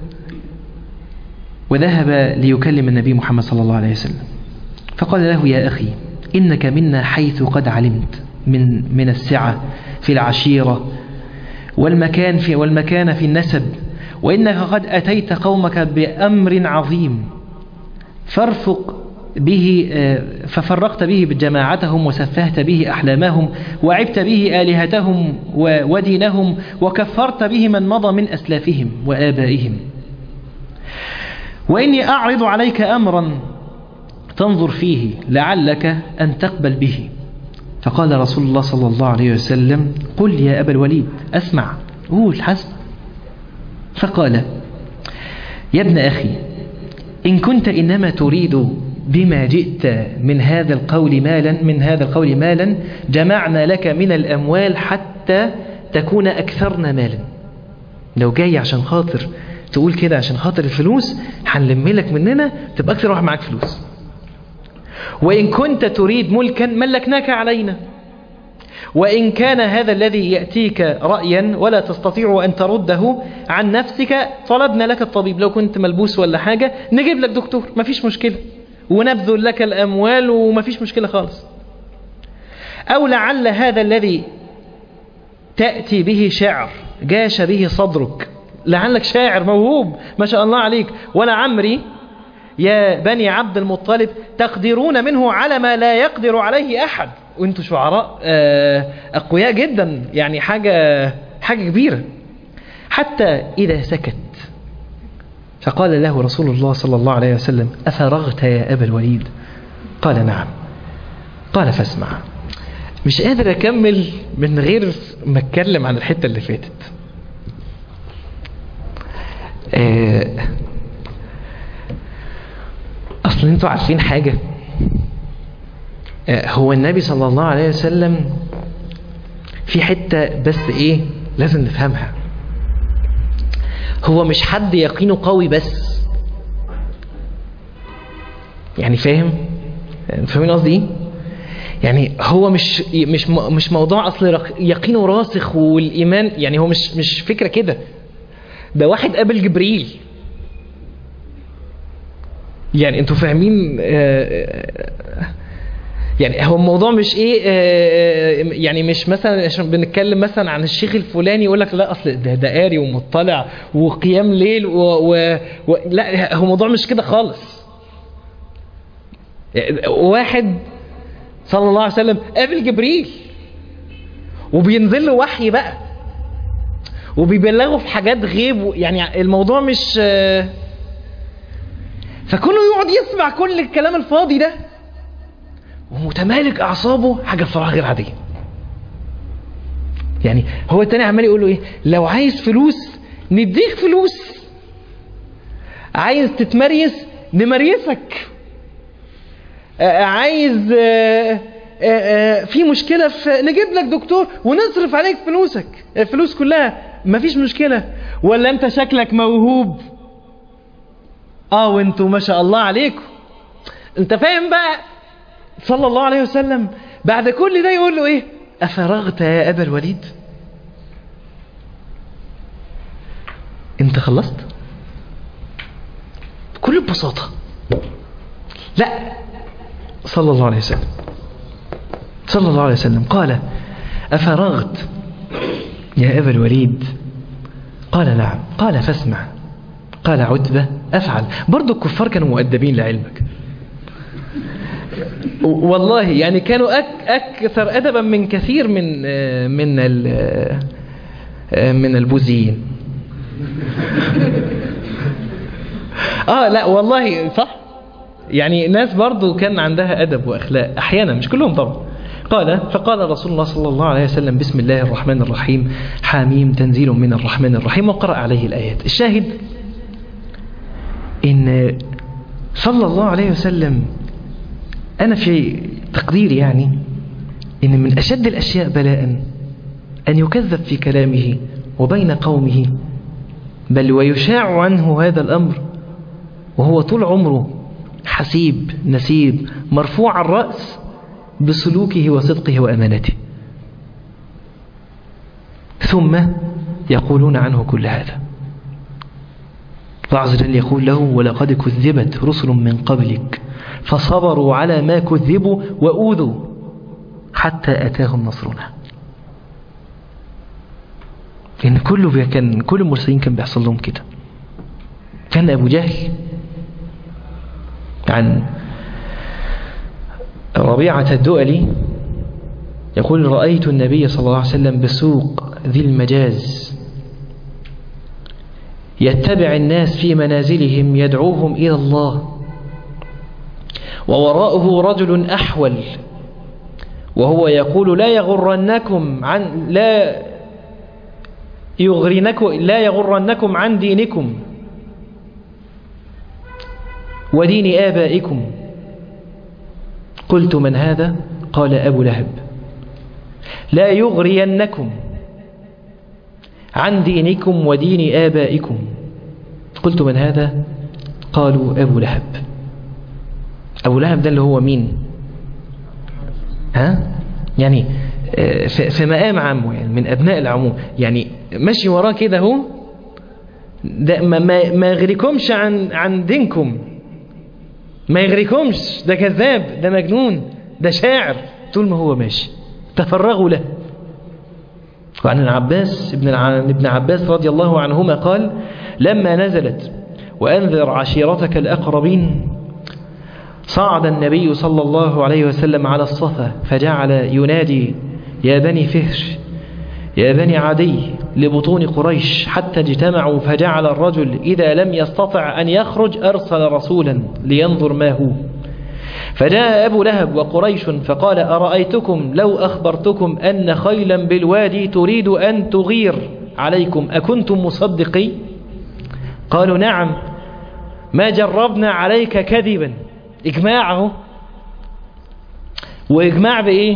وذهب ليكلم النبي محمد صلى الله عليه وسلم فقال له يا أخي إنك منا حيث قد علمت من من السعة في العشيرة والمكان في والمكان في النسب وإنك قد أتيت قومك بأمر عظيم فارفق به ففرقت به جماعتهم وسفهت به أحلامهم وعبت به آلهتهم ودينهم وكفرت به من مضى من أسلافهم وآبائهم وإني أعرض عليك أمرا تنظر فيه لعلك أن تقبل به فقال رسول الله صلى الله عليه وسلم قل يا أبا الوليد أسمع قول حسب فقال يا ابن أخي إن كنت إنما تريد بما جئت من هذا القول مالا من هذا القول مالا جمعنا لك من الأموال حتى تكون أكثرنا مالا لو جاي عشان خاطر تقول كده عشان خاطر الفلوس هنلم لك مننا تبقى أكثر واحد معاك فلوس وإن كنت تريد ملكا ملكناك علينا وإن كان هذا الذي يأتيك رأيا ولا تستطيع أن ترده عن نفسك طلبنا لك الطبيب لو كنت ملبوس ولا حاجة نجيب لك دكتور مفيش مشكلة ونبذل لك الأموال ومفيش مشكلة خالص أو لعل هذا الذي تأتي به شعر جاش به صدرك لعلك شاعر موهوب ما شاء الله عليك ولا عمري يا بني عبد المطلب تقدرون منه على ما لا يقدر عليه أحد وانتوا شعراء آه، أقوياء جدا يعني حاجة حاجة كبيرة حتى إذا سكت فقال له رسول الله صلى الله عليه وسلم أفرغت يا أبا الوليد قال نعم قال فاسمع مش قادر أكمل من غير ما أتكلم عن الحتة اللي فاتت آه، أصل أنتوا عارفين حاجة آه، هو النبي صلى الله عليه وسلم في حتة بس إيه لازم نفهمها هو مش حد يقينه قوي بس يعني فاهم فاهمين قصدي ايه يعني هو مش مش مش موضوع اصل رق- يقينه راسخ والايمان يعني هو مش مش فكره كده ده واحد قابل جبريل يعني انتوا فاهمين آه، يعني هو الموضوع مش ايه آه، يعني مش مثلا عشان بنتكلم مثلا عن الشيخ الفلاني يقول لك لا اصل ده ده قاري ومطلع وقيام ليل و, و, و لا هو الموضوع مش كده خالص واحد صلى الله عليه وسلم قابل جبريل وبينزل له وحي بقى وبيبلغه في حاجات غيب يعني الموضوع مش آه، فكله يقعد يسمع كل الكلام الفاضي ده ومتمالك اعصابه حاجه بصراحه غير عاديه يعني هو التاني عمال يقول له ايه لو عايز فلوس نديك فلوس عايز تتمريس نمريسك آه، عايز آه، آه، آه، في مشكلة في نجيب لك دكتور ونصرف عليك فلوسك الفلوس كلها مفيش مشكلة ولا انت شكلك موهوب اه وانتوا ما شاء الله عليكم انت فاهم بقى صلى الله عليه وسلم بعد كل ده يقول له ايه افرغت يا ابا الوليد انت خلصت بكل بساطة لا صلى الله عليه وسلم صلى الله عليه وسلم قال أفرغت يا أبا الوليد قال نعم قال فاسمع قال عتبة أفعل برضو الكفار كانوا مؤدبين لعلمك والله يعني كانوا أك أكثر أدبا من كثير من آه، من ال- آه، من البوذيين اه لا والله صح يعني ناس برضو كان عندها أدب وأخلاق أحيانا مش كلهم طبعا قال فقال رسول الله صلى الله عليه وسلم بسم الله الرحمن الرحيم حاميم تنزيل من الرحمن الرحيم وقرأ عليه الآيات الشاهد إن صلى الله عليه وسلم أنا في تقديري يعني إن من أشد الأشياء بلاء أن يكذب في كلامه وبين قومه بل ويشاع عنه هذا الأمر وهو طول عمره حسيب نسيب مرفوع الرأس بسلوكه وصدقه وأمانته ثم يقولون عنه كل هذا الله عز وجل يقول له ولقد كذبت رسل من قبلك فصبروا على ما كذبوا وأوذوا حتى أتاهم نصرنا لأن كله بي- كان كل المرسلين كان بيحصل لهم كده كان أبو جهل عن ربيعة الدؤلي يقول رأيت النبي صلى الله عليه وسلم بسوق ذي المجاز يتبع الناس في منازلهم يدعوهم إلى الله ووراءه رجل أحول وهو يقول لا يغرنكم عن لا يغرنكم لا يغرنكم عن دينكم ودين آبائكم قلت من هذا قال أبو لهب لا يغرينكم عن دينكم ودين آبائكم قلت من هذا قالوا أبو لهب أبو لهب ده اللي هو مين ها يعني آه، في في مقام عمه يعني من أبناء العموم يعني ماشي وراه كده اهو ده ما, ما, ما يغريكمش عن عن دينكم ما يغريكمش ده كذاب ده مجنون ده شاعر طول ما هو ماشي تفرغوا له وعن العباس ابن الع- ابن عباس رضي الله عنهما قال لما نزلت وأنذر عشيرتك الأقربين صعد النبي صلى الله عليه وسلم على الصفا فجعل ينادي يا بني فهر يا بني عدي لبطون قريش حتى اجتمعوا فجعل الرجل إذا لم يستطع أن يخرج أرسل رسولا لينظر ما هو فجاء أبو لهب وقريش فقال أرأيتكم لو أخبرتكم أن خيلا بالوادي تريد أن تغير عليكم أكنتم مصدقي قالوا نعم ما جربنا عليك كذبا إجماعه وإجماع بإيه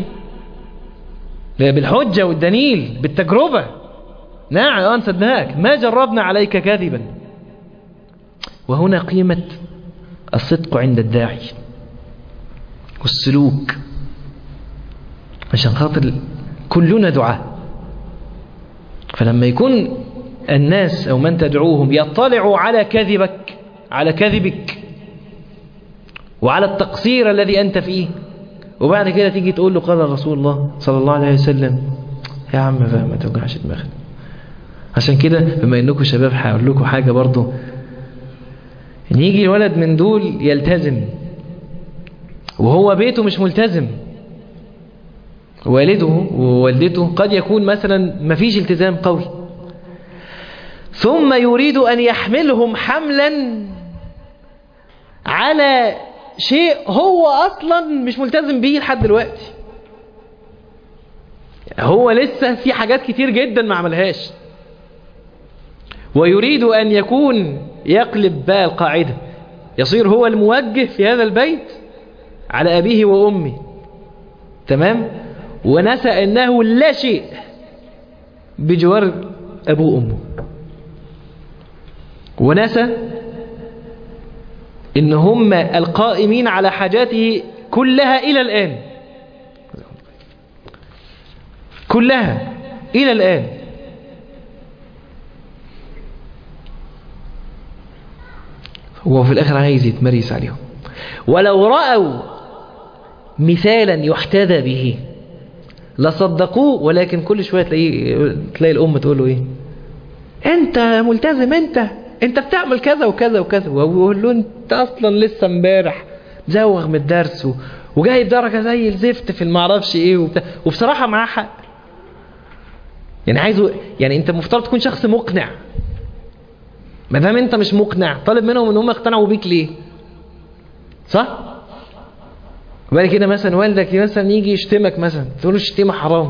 بالحجة والدليل بالتجربة نعم أنا صدقك ما جربنا عليك كذبا وهنا قيمة الصدق عند الداعي والسلوك عشان خاطر كلنا دعاء فلما يكون الناس أو من تدعوهم يطلعوا على كذبك على كذبك وعلى التقصير الذي أنت فيه وبعد كده تيجي تقول له قال رسول الله صلى الله عليه وسلم يا عم بقى ما توجعش دماغك عشان كده بما انكم شباب هقول لكم حاجه برضه ان يجي الولد من دول يلتزم وهو بيته مش ملتزم والده ووالدته قد يكون مثلا ما فيش التزام قوي ثم يريد أن يحملهم حملا على شيء هو أصلا مش ملتزم به لحد دلوقتي هو لسه في حاجات كتير جدا ما عملهاش ويريد أن يكون يقلب بقى القاعدة يصير هو الموجه في هذا البيت على أبيه وأمه تمام ونسى أنه لا شيء بجوار أبوه وأمه ونسى إن هم القائمين على حاجاته كلها إلى الآن كلها إلى الآن هو في الآخر عايز يتمريس عليهم ولو رأوا مثالا يحتذى به لصدقوه ولكن كل شوية تلاقيه تلاقي الأم تقول له إيه أنت ملتزم أنت أنت بتعمل كذا وكذا وكذا ويقول له أنت أصلا لسه امبارح مزوغ من الدرس و... وجايب درجة زي الزفت في المعرفش إيه وبتاع وبصراحة معاه حق يعني عايزه يعني أنت مفترض تكون شخص مقنع ما دام أنت مش مقنع طالب منهم إن هم يقتنعوا بيك ليه صح؟ وبعد كده مثلا والدك مثلا يجي يشتمك مثلا تقول له الشتيمة حرام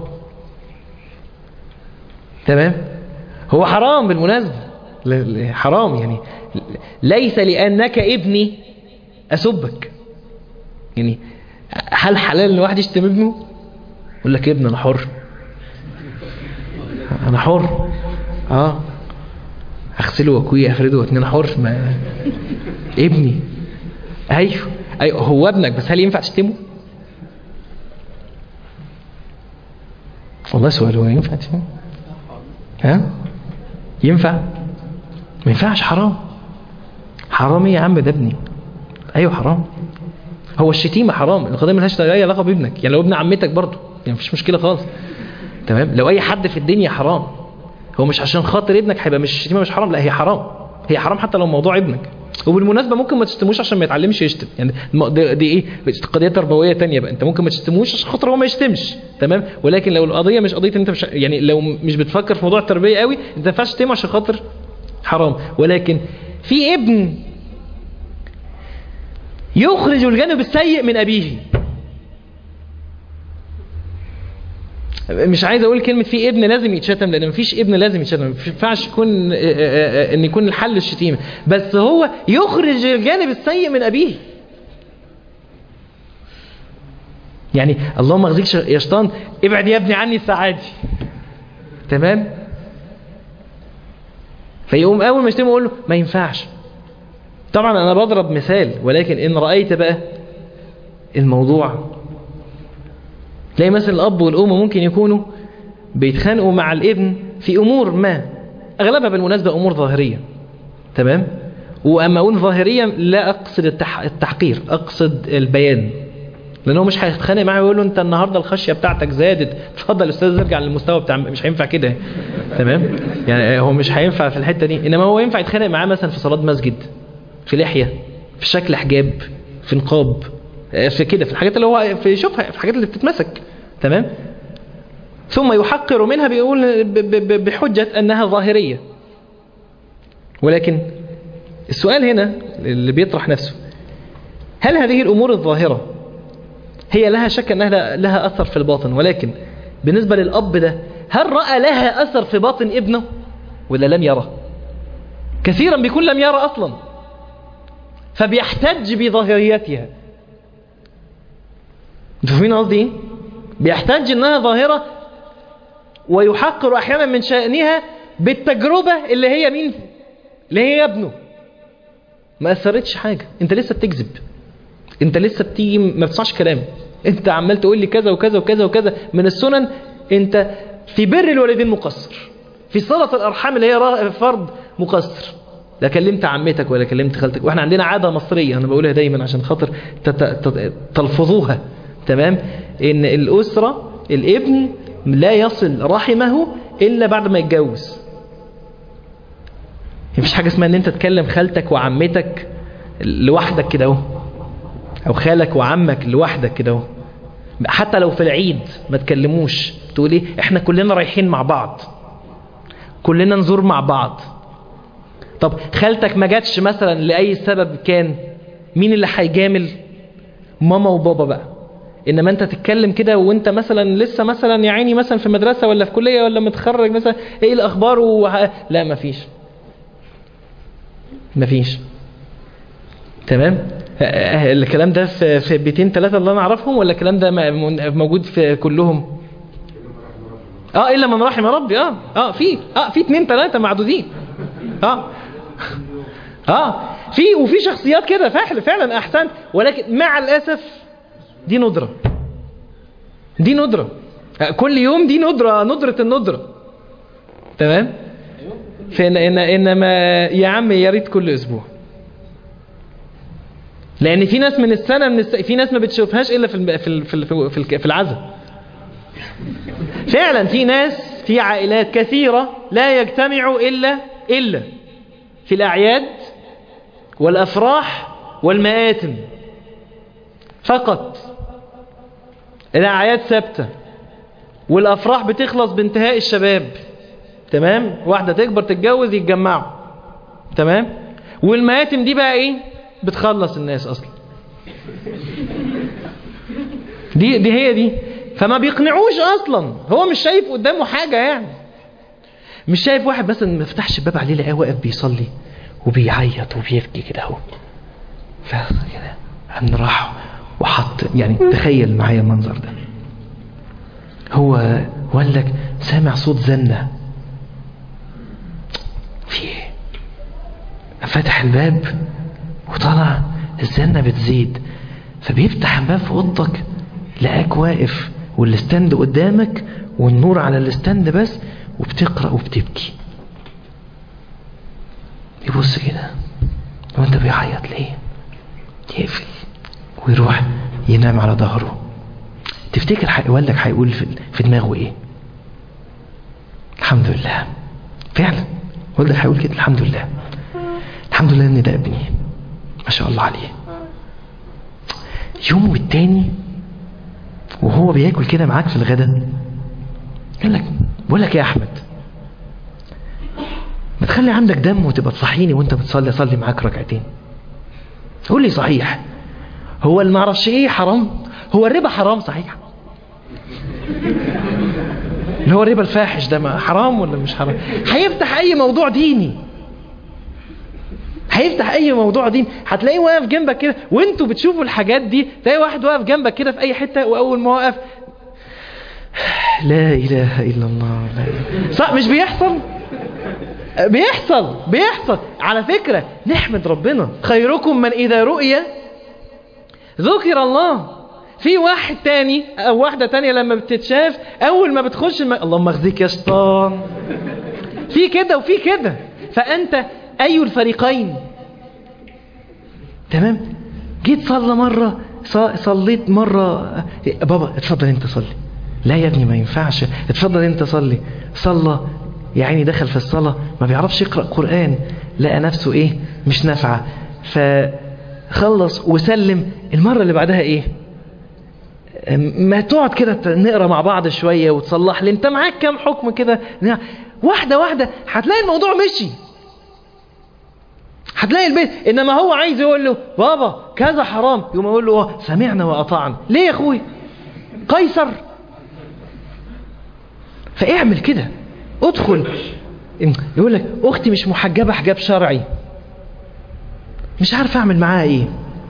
تمام هو حرام بالمناسبة حرام يعني ليس لأنك ابني أسبك يعني هل حلال ان واحد يشتم ابنه يقول لك ابن انا حر انا حر اه اغسله واكويه افرده واتنين حر ما ابني ايوه ايوه هو ابنك بس هل ينفع تشتمه والله سؤال هو ينفع تشتمه ها ينفع ما ينفعش حرام حرام ايه يا عم ده ابني ايوه حرام هو الشتيمه حرام القضيه ملهاش اي علاقه بابنك يعني لو ابن عمتك برضه يعني مفيش مشكله خالص تمام لو اي حد في الدنيا حرام هو مش عشان خاطر ابنك هيبقى مش الشتيمه مش حرام لا هي حرام هي حرام حتى لو موضوع ابنك وبالمناسبه ممكن ما تشتموش عشان ما يتعلمش يشتم يعني دي, دي ايه قضيه تربويه تانية بقى انت ممكن ما تشتموش عشان خاطر هو ما يشتمش تمام ولكن لو القضيه مش قضيه انت مش يعني لو مش بتفكر في موضوع التربيه قوي انت ما ينفعش تشتمه عشان خاطر حرام ولكن في ابن يخرج الجانب السيء من أبيه مش عايز أقول كلمة في ابن لازم يتشتم لأن مفيش ابن لازم يتشتم ما ينفعش يكون أن يكون الحل الشتيمة بس هو يخرج الجانب السيء من أبيه يعني اللهم اغزيك يا شيطان ابعد يا ابني عني السعادة تمام فيقوم أول ما يشتمه يقول له ما ينفعش طبعا أنا بضرب مثال ولكن إن رأيت بقى الموضوع تلاقي مثلا الأب والأم ممكن يكونوا بيتخانقوا مع الابن في أمور ما أغلبها بالمناسبة أمور ظاهرية تمام وأما أقول ظاهرية لا أقصد التح... التحقير أقصد البيان لأنه مش هيتخانق معاه ويقول له أنت النهاردة الخشية بتاعتك زادت اتفضل أستاذ ارجع للمستوى بتاع مش هينفع كده تمام يعني هو مش هينفع في الحتة دي إنما هو ينفع يتخانق معاه مثلا في صلاة مسجد في لحية في شكل حجاب في نقاب في كده في الحاجات اللي هو في شوفها في الحاجات اللي بتتمسك تمام ثم يحقر منها بيقول بحجة أنها ظاهرية ولكن السؤال هنا اللي بيطرح نفسه هل هذه الأمور الظاهرة هي لها شك أنها لها أثر في الباطن ولكن بالنسبة للأب ده هل رأى لها أثر في باطن ابنه ولا لم يرى كثيرا بيكون لم يرى أصلا فبيحتج بظاهريتها انتوا فاهمين قصدي ايه بيحتج انها ظاهرة ويحقر احيانا من شأنها بالتجربة اللي هي مين اللي هي ابنه ما اثرتش حاجة انت لسه بتكذب انت لسه بتيجي ما بتسمعش كلام انت عمال تقول لي كذا وكذا وكذا وكذا من السنن انت في بر الوالدين مقصر في صلة الارحام اللي هي فرض مقصر لا كلمت عمتك ولا كلمت خالتك واحنا عندنا عادة مصرية انا بقولها دايما عشان خاطر تلفظوها تمام ان الاسرة الابن لا يصل رحمه الا بعد ما يتجوز مفيش حاجة اسمها ان انت تكلم خالتك وعمتك لوحدك كده اهو او خالك وعمك لوحدك كده اهو حتى لو في العيد ما تكلموش تقول ايه احنا كلنا رايحين مع بعض كلنا نزور مع بعض طب خالتك ما جاتش مثلا لاي سبب كان مين اللي هيجامل ماما وبابا بقى انما انت تتكلم كده وانت مثلا لسه مثلا يا عيني مثلا في مدرسة ولا في كلية ولا متخرج مثلا ايه الاخبار وه... لا مفيش مفيش تمام الكلام ده في في بيتين ثلاثة اللي انا اعرفهم ولا الكلام ده موجود في كلهم اه الا من رحم ربي اه اه في اه في اثنين ثلاثة معدودين اه اه في وفي شخصيات كده فعلا فعلا احسنت ولكن مع الاسف دي ندرة دي ندرة كل يوم دي ندرة ندرة الندرة تمام فإن إن إنما يا عم يا ريت كل أسبوع لأن في ناس من السنة من الس... في ناس ما بتشوفهاش إلا في الم... في ال... في ال... في, ال... في العزاء فعلا في ناس في عائلات كثيرة لا يجتمعوا إلا إلا في الأعياد والأفراح والمآتم فقط الأعياد ثابتة والأفراح بتخلص بانتهاء الشباب تمام واحدة تكبر تتجوز يتجمعوا تمام والمآتم دي بقى ايه بتخلص الناس اصلا دي دي هي دي فما بيقنعوش اصلا هو مش شايف قدامه حاجة يعني مش شايف واحد مثلا ما فتحش الباب عليه لقاه واقف بيصلي وبيعيط وبيبكي كده اهو كده ان راح وحط يعني تخيل معايا المنظر ده هو وقال لك سامع صوت زنة في ايه فتح الباب وطلع الزنة بتزيد فبيفتح الباب في اوضتك لقاك واقف والاستند قدامك والنور على الاستند بس وبتقرأ وبتبكي يبص كده وانت بيعيط ليه يقفل ويروح ينام على ظهره تفتكر والدك هيقول في دماغه ايه الحمد لله فعلا والدك هيقول كده الحمد لله الحمد لله ان ده ابني ما شاء الله عليه يوم والتاني وهو بياكل كده معاك في الغداء يقول لك بقول لك يا احمد ما تخلي عندك دم وتبقى تصحيني وانت بتصلي اصلي معاك ركعتين قول لي صحيح هو اللي معرفش ايه حرام هو الربا حرام صحيح اللي هو الربا الفاحش ده حرام ولا مش حرام هيفتح اي موضوع ديني هيفتح اي موضوع دين هتلاقيه واقف جنبك كده وانتوا بتشوفوا الحاجات دي تلاقي واحد واقف جنبك كده في اي حته واول ما وقف لا اله الا الله لا إله. صح مش بيحصل بيحصل بيحصل على فكرة نحمد ربنا خيركم من إذا رؤي ذكر الله في واحد تاني أو واحدة تانية لما بتتشاف أول ما بتخش الم... اللهم اخزيك يا شيطان في كده وفي كده فأنت أي الفريقين تمام جيت صلى مرة صليت مرة بابا اتفضل انت صلي لا يا ابني ما ينفعش اتفضل انت صلي صلى يا عيني دخل في الصلاة ما بيعرفش يقرأ قرآن لقى نفسه ايه مش نافعة فخلص وسلم المرة اللي بعدها ايه ما تقعد كده نقرا مع بعض شوية وتصلح لي انت معاك كام حكم كده واحدة واحدة هتلاقي الموضوع مشي هتلاقي البيت انما هو عايز يقول له بابا كذا حرام يقوم يقول له اه سمعنا واطعنا ليه يا اخوي قيصر فاعمل كده ادخل يقول لك اختي مش محجبة حجاب شرعي مش عارف اعمل معاها ايه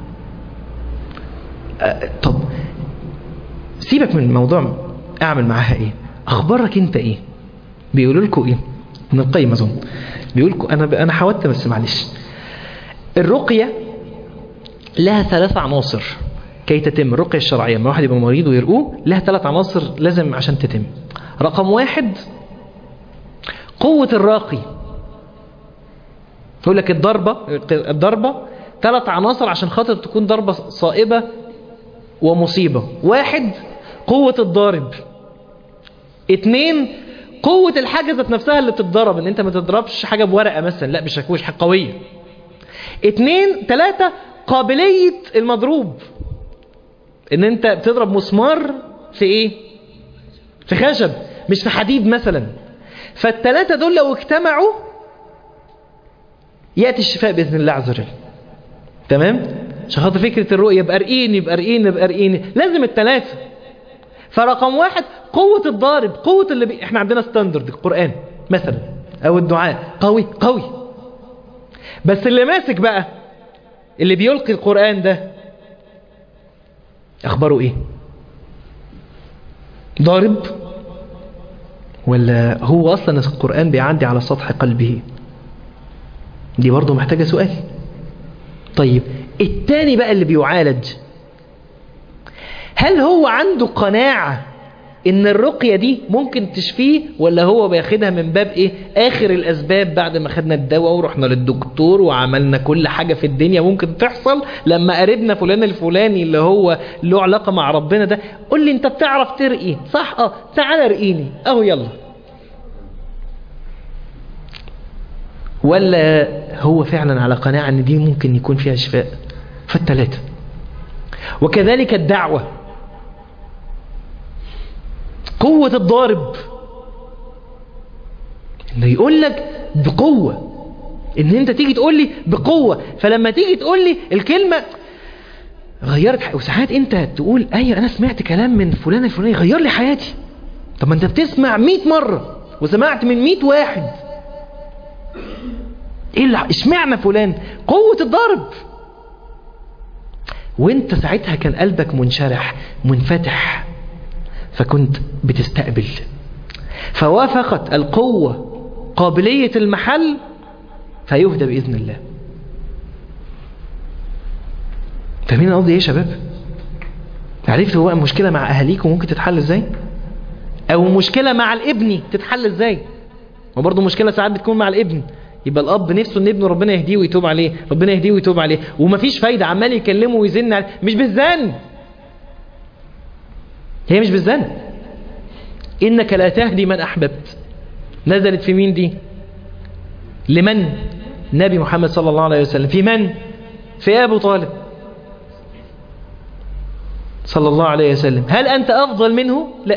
أه طب سيبك من الموضوع اعمل معاها ايه اخبارك انت ايه بيقولوا لكم ايه من القيم اظن بيقول لكم انا انا حاولت بس معلش الرقيه لها ثلاث عناصر كي تتم الرقيه الشرعيه لما واحد يبقى مريض ويرقوه لها ثلاث عناصر لازم عشان تتم رقم واحد قوه الراقي يقول لك الضربه الضربه ثلاث عناصر عشان خاطر تكون ضربه صائبه ومصيبه واحد قوه الضارب اتنين قوة الحاجة ذات نفسها اللي بتتضرب ان انت ما تضربش حاجة بورقة مثلا لا بشاكوش حاجة قوية اتنين تلاتة قابلية المضروب ان انت بتضرب مسمار في ايه في خشب مش في حديد مثلا فالتلاتة دول لو اجتمعوا يأتي الشفاء بإذن الله عز وجل تمام عشان خاطر فكرة الرؤية يبقى ارقيني يبقى ارقيني يبقى ارقيني لازم التلاتة فرقم واحد قوة الضارب قوة اللي بي... احنا عندنا ستاندرد القرآن مثلا او الدعاء قوي قوي بس اللي ماسك بقى اللي بيلقي القرآن ده اخباره ايه ضارب ولا هو اصلا القرآن بيعدي على سطح قلبه دي برضه محتاجة سؤال طيب التاني بقى اللي بيعالج هل هو عنده قناعة ان الرقية دي ممكن تشفيه ولا هو بياخدها من باب ايه اخر الاسباب بعد ما خدنا الدواء ورحنا للدكتور وعملنا كل حاجة في الدنيا ممكن تحصل لما قربنا فلان الفلاني اللي هو له علاقة مع ربنا ده قول لي انت بتعرف ترقي صح اه تعالى ارقيني اهو يلا ولا هو فعلا على قناعة ان دي ممكن يكون فيها شفاء فالتلاتة وكذلك الدعوة قوة الضارب انه يقول لك بقوة ان انت تيجي تقول لي بقوة فلما تيجي تقول لي الكلمة غيرت وساعات انت تقول ايوه انا سمعت كلام من فلان الفلاني غير لي حياتي طب ما انت بتسمع 100 مرة وسمعت من 100 واحد ايه اللي اشمعنى فلان قوة الضرب وانت ساعتها كان قلبك منشرح منفتح فكنت بتستقبل فوافقت القوة قابلية المحل فيهدى بإذن الله فاهمين قصدي ايه يا شباب عرفت هو المشكلة مع أهاليكم ممكن تتحل ازاي أو مشكلة مع الابن تتحل ازاي وبرضه مشكلة ساعات بتكون مع الابن يبقى الاب نفسه ان ابنه ربنا يهديه ويتوب عليه ربنا يهديه ويتوب عليه ومفيش فايدة عمال يكلمه ويزن عليه مش بالزن هي مش بالزن انك لا تهدي من احببت نزلت في مين دي لمن نبي محمد صلى الله عليه وسلم في من في ابو طالب صلى الله عليه وسلم هل انت افضل منه لا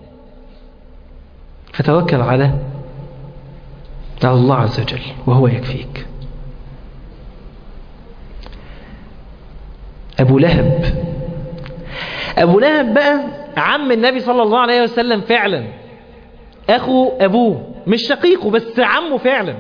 فتوكل على على الله عز وجل وهو يكفيك أبو لهب أبو لهب بقى عم النبي صلى الله عليه وسلم فعلا أخو أبوه مش شقيقه بس عمه فعلا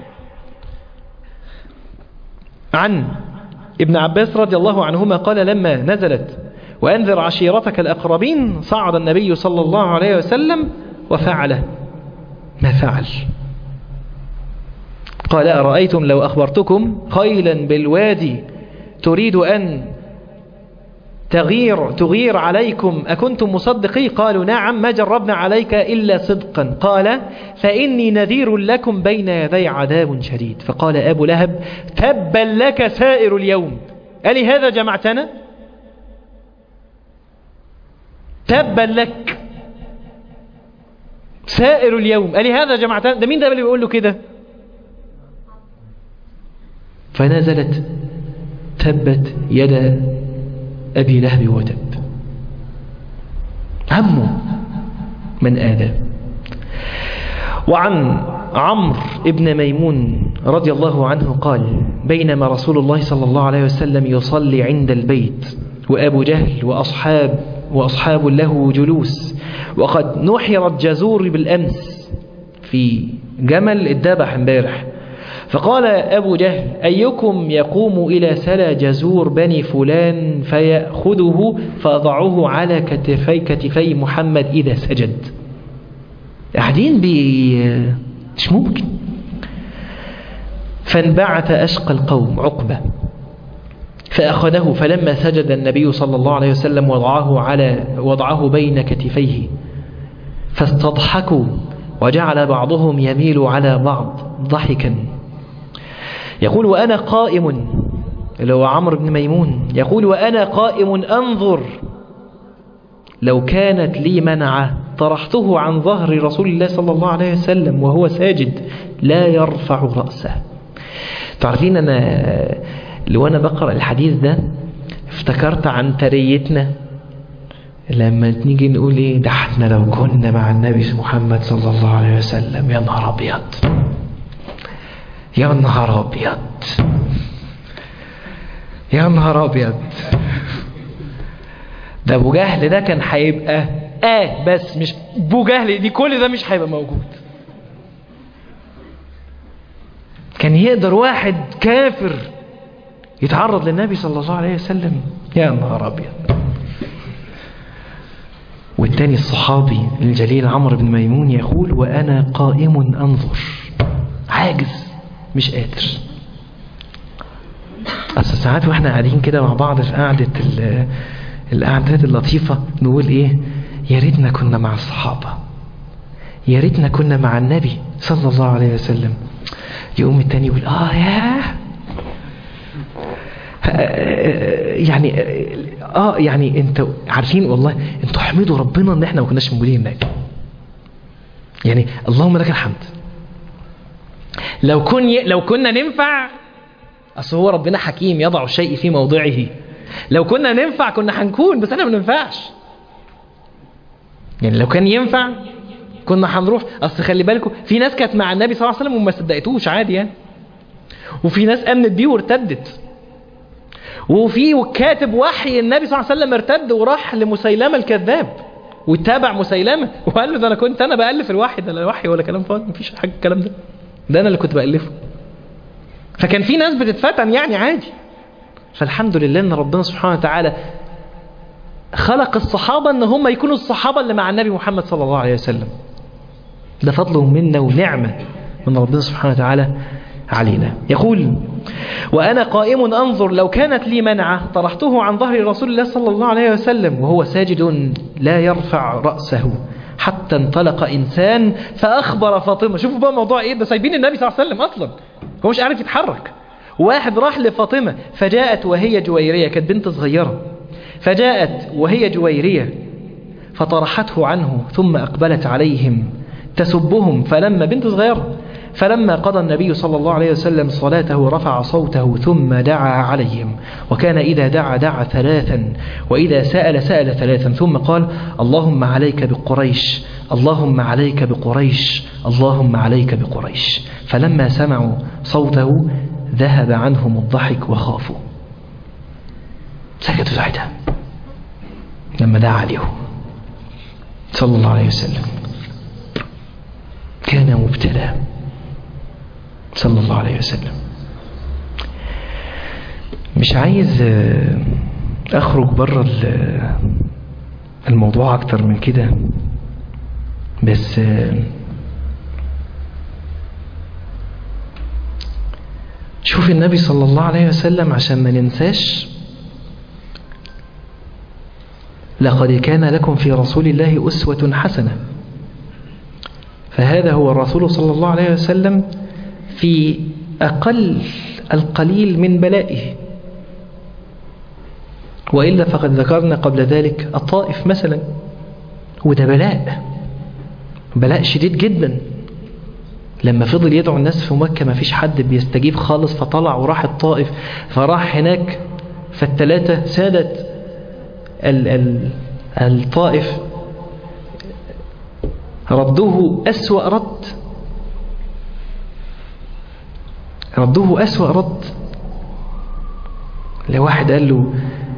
عن ابن عباس رضي الله عنهما قال لما نزلت وأنذر عشيرتك الأقربين صعد النبي صلى الله عليه وسلم وفعل ما فعل قال أرأيتم لو أخبرتكم خيلا بالوادي تريد أن تغير تغير عليكم أكنتم مصدقي قالوا نعم ما جربنا عليك إلا صدقا قال فإني نذير لكم بين يدي عذاب شديد فقال أبو لهب تبا لك سائر اليوم ألي هذا جمعتنا تبا لك سائر اليوم ألي هذا جمعتنا ده مين ده اللي بيقول له كده فنزلت تبت يد أبي لهب وتب عمه من آذى وعن عمرو ابن ميمون رضي الله عنه قال بينما رسول الله صلى الله عليه وسلم يصلي عند البيت وأبو جهل وأصحاب وأصحاب له جلوس وقد نحرت جزور بالأمس في جمل اتذبح امبارح فقال أبو جهل أيكم يقوم إلى سلا جزور بني فلان فيأخذه فأضعه على كتفي كتفي محمد إذا سجد قاعدين بي مش ممكن فانبعث أشقى القوم عقبة فأخذه فلما سجد النبي صلى الله عليه وسلم وضعه على وضعه بين كتفيه فاستضحكوا وجعل بعضهم يميل على بعض ضحكا يقول وأنا قائم اللي هو عمرو بن ميمون يقول وأنا قائم أنظر لو كانت لي منعة طرحته عن ظهر رسول الله صلى الله عليه وسلم وهو ساجد لا يرفع رأسه تعرفين أنا لو أنا بقرأ الحديث ده افتكرت عن تريتنا لما نيجي نقول ايه ده احنا لو كنا مع النبي محمد صلى الله عليه وسلم يا نهار ابيض يا نهار ابيض يا نهار ابيض ده ابو جهل ده كان هيبقى اه بس مش ابو جهل دي كل ده مش هيبقى موجود كان يقدر واحد كافر يتعرض للنبي صلى الله عليه وسلم يا نهار ابيض والتاني الصحابي الجليل عمرو بن ميمون يقول وأنا قائم أنظر عاجز مش قادر أصل ساعات واحنا قاعدين كده مع بعض في قعدة القعدات اللطيفة نقول إيه يا ريتنا كنا مع الصحابة يا ريتنا كنا مع النبي صلى الله عليه وسلم يقوم التاني يقول آه ياه يعني اه يعني انت عارفين والله انتوا احمدوا ربنا ان احنا ما كناش موجودين هناك يعني اللهم لك الحمد لو كن ي... لو كنا ننفع اصل هو ربنا حكيم يضع الشيء في موضعه لو كنا ننفع كنا هنكون بس احنا ما بننفعش يعني لو كان ينفع كنا هنروح اصل خلي بالكم في ناس كانت مع النبي صلى الله عليه وسلم وما صدقتوش عادي يعني وفي ناس امنت بيه وارتدت وفي كاتب وحي النبي صلى الله عليه وسلم ارتد وراح لمسيلمة الكذاب واتبع مسيلمة وقال له ده انا كنت انا بألف الوحي ده لا وحي ولا كلام فاضي مفيش حاجة الكلام ده ده انا اللي كنت بألفه فكان في ناس بتتفتن يعني عادي فالحمد لله ان ربنا سبحانه وتعالى خلق الصحابة ان هم يكونوا الصحابة اللي مع النبي محمد صلى الله عليه وسلم ده فضل منا ونعمة من ربنا سبحانه وتعالى علينا يقول وأنا قائم أنظر لو كانت لي منعة طرحته عن ظهر رسول الله صلى الله عليه وسلم وهو ساجد لا يرفع رأسه حتى انطلق إنسان فأخبر فاطمة شوفوا بقى موضوع إيه ده سايبين النبي صلى الله عليه وسلم أصلا هو مش عارف يتحرك واحد راح لفاطمة فجاءت وهي جويرية كانت بنت صغيرة فجاءت وهي جويرية فطرحته عنه ثم أقبلت عليهم تسبهم فلما بنت صغيرة فلما قضى النبي صلى الله عليه وسلم صلاته رفع صوته ثم دعا عليهم وكان إذا دعا دعا ثلاثا وإذا سأل سأل ثلاثا ثم قال اللهم عليك بقريش اللهم عليك بقريش اللهم عليك بقريش فلما سمعوا صوته ذهب عنهم الضحك وخافوا سكتوا ساعتها لما دعا عليهم صلى الله عليه وسلم كان مبتلى صلى الله عليه وسلم مش عايز اخرج بره الموضوع اكتر من كده بس شوف النبي صلى الله عليه وسلم عشان ما ننساش لقد كان لكم في رسول الله أسوة حسنة فهذا هو الرسول صلى الله عليه وسلم في أقل القليل من بلائه وإلا فقد ذكرنا قبل ذلك الطائف مثلا وده بلاء بلاء شديد جدا لما فضل يدعو الناس في مكة ما فيش حد بيستجيب خالص فطلع وراح الطائف فراح هناك فالثلاثة سادة ال ال الطائف ردوه أسوأ رد ردوه أسوأ رد لواحد قال له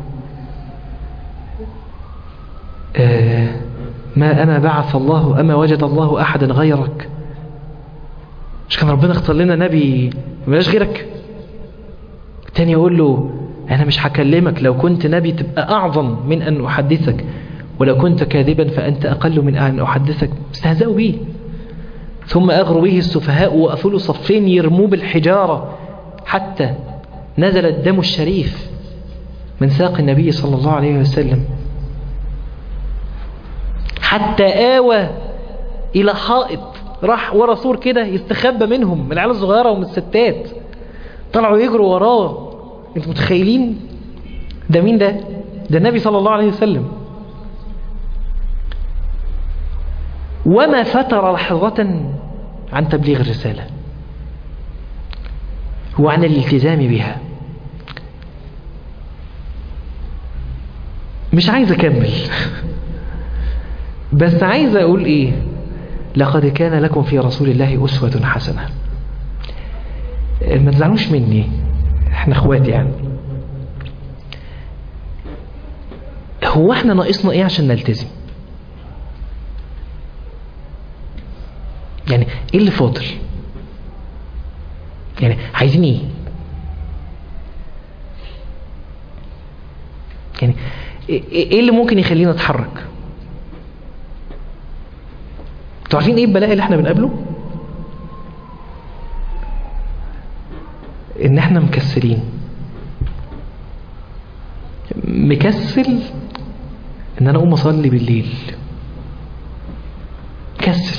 آه ما أنا بعث الله أما وجد الله أحدا غيرك مش كان ربنا اختار لنا نبي ملاش غيرك التاني يقول له أنا مش هكلمك لو كنت نبي تبقى أعظم من أن أحدثك ولو كنت كاذبا فأنت أقل من أن أحدثك استهزأوا به ثم أغروا به السفهاء وأثلوا صفين يرموه بالحجارة حتى نزل الدم الشريف من ساق النبي صلى الله عليه وسلم حتى آوى إلى حائط راح ورا سور كده يستخبى منهم من العيال الصغيرة ومن الستات طلعوا يجروا وراه انتوا متخيلين ده مين ده ده النبي صلى الله عليه وسلم وما فتر لحظة عن تبليغ الرسالة وعن الالتزام بها مش عايز أكمل بس عايز أقول إيه لقد كان لكم في رسول الله أسوة حسنة ما تزعلوش مني احنا اخوات يعني هو احنا ناقصنا ايه عشان نلتزم يعني ايه اللي فاضل يعني عايزين ايه يعني ايه اللي ممكن يخلينا نتحرك انتوا عارفين ايه البلاء اللي احنا بنقابله ان احنا مكسلين مكسل ان انا اقوم اصلي بالليل مكسل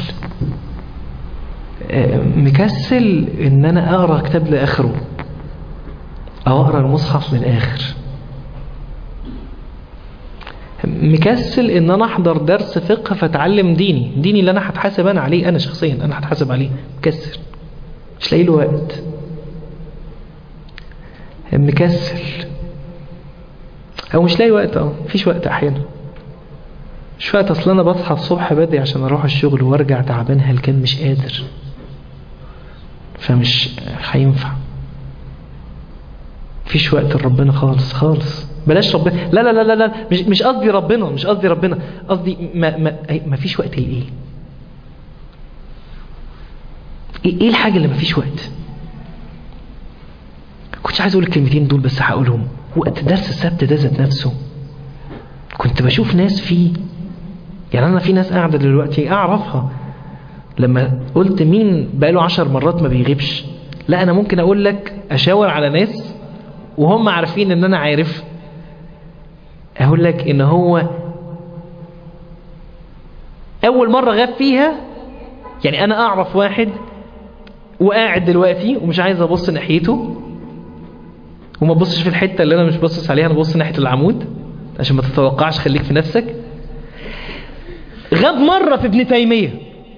مكسل ان انا اقرا كتاب لاخره او اقرا المصحف للاخر مكسل ان انا احضر درس فقه فتعلم ديني ديني اللي انا هتحاسب انا عليه انا شخصيا انا هتحاسب عليه مكسل مش لاقي له وقت مكسل او مش لاقي وقت اه مفيش وقت احيانا مش وقت اصل انا بصحى الصبح بدري عشان اروح الشغل وارجع تعبان هلكان مش قادر فمش هينفع مفيش وقت لربنا خالص خالص بلاش ربنا لا لا لا لا, لا. مش مش قصدي ربنا مش قصدي ربنا قصدي ما ما ما فيش وقت لايه ايه الحاجه اللي ما فيش وقت كنتش عايز اقول الكلمتين دول بس هقولهم وقت درس السبت ده ذات نفسه كنت بشوف ناس فيه يعني انا في ناس قاعده دلوقتي اعرفها لما قلت مين بقاله عشر مرات ما بيغيبش لا انا ممكن اقول لك اشاور على ناس وهم عارفين ان انا عارف اقول لك ان هو اول مرة غاب فيها يعني انا اعرف واحد وقاعد دلوقتي ومش عايز ابص ناحيته وما تبصش في الحتة اللي انا مش باصص عليها انا ببص ناحية العمود عشان ما تتوقعش خليك في نفسك غاب مرة في ابن تيمية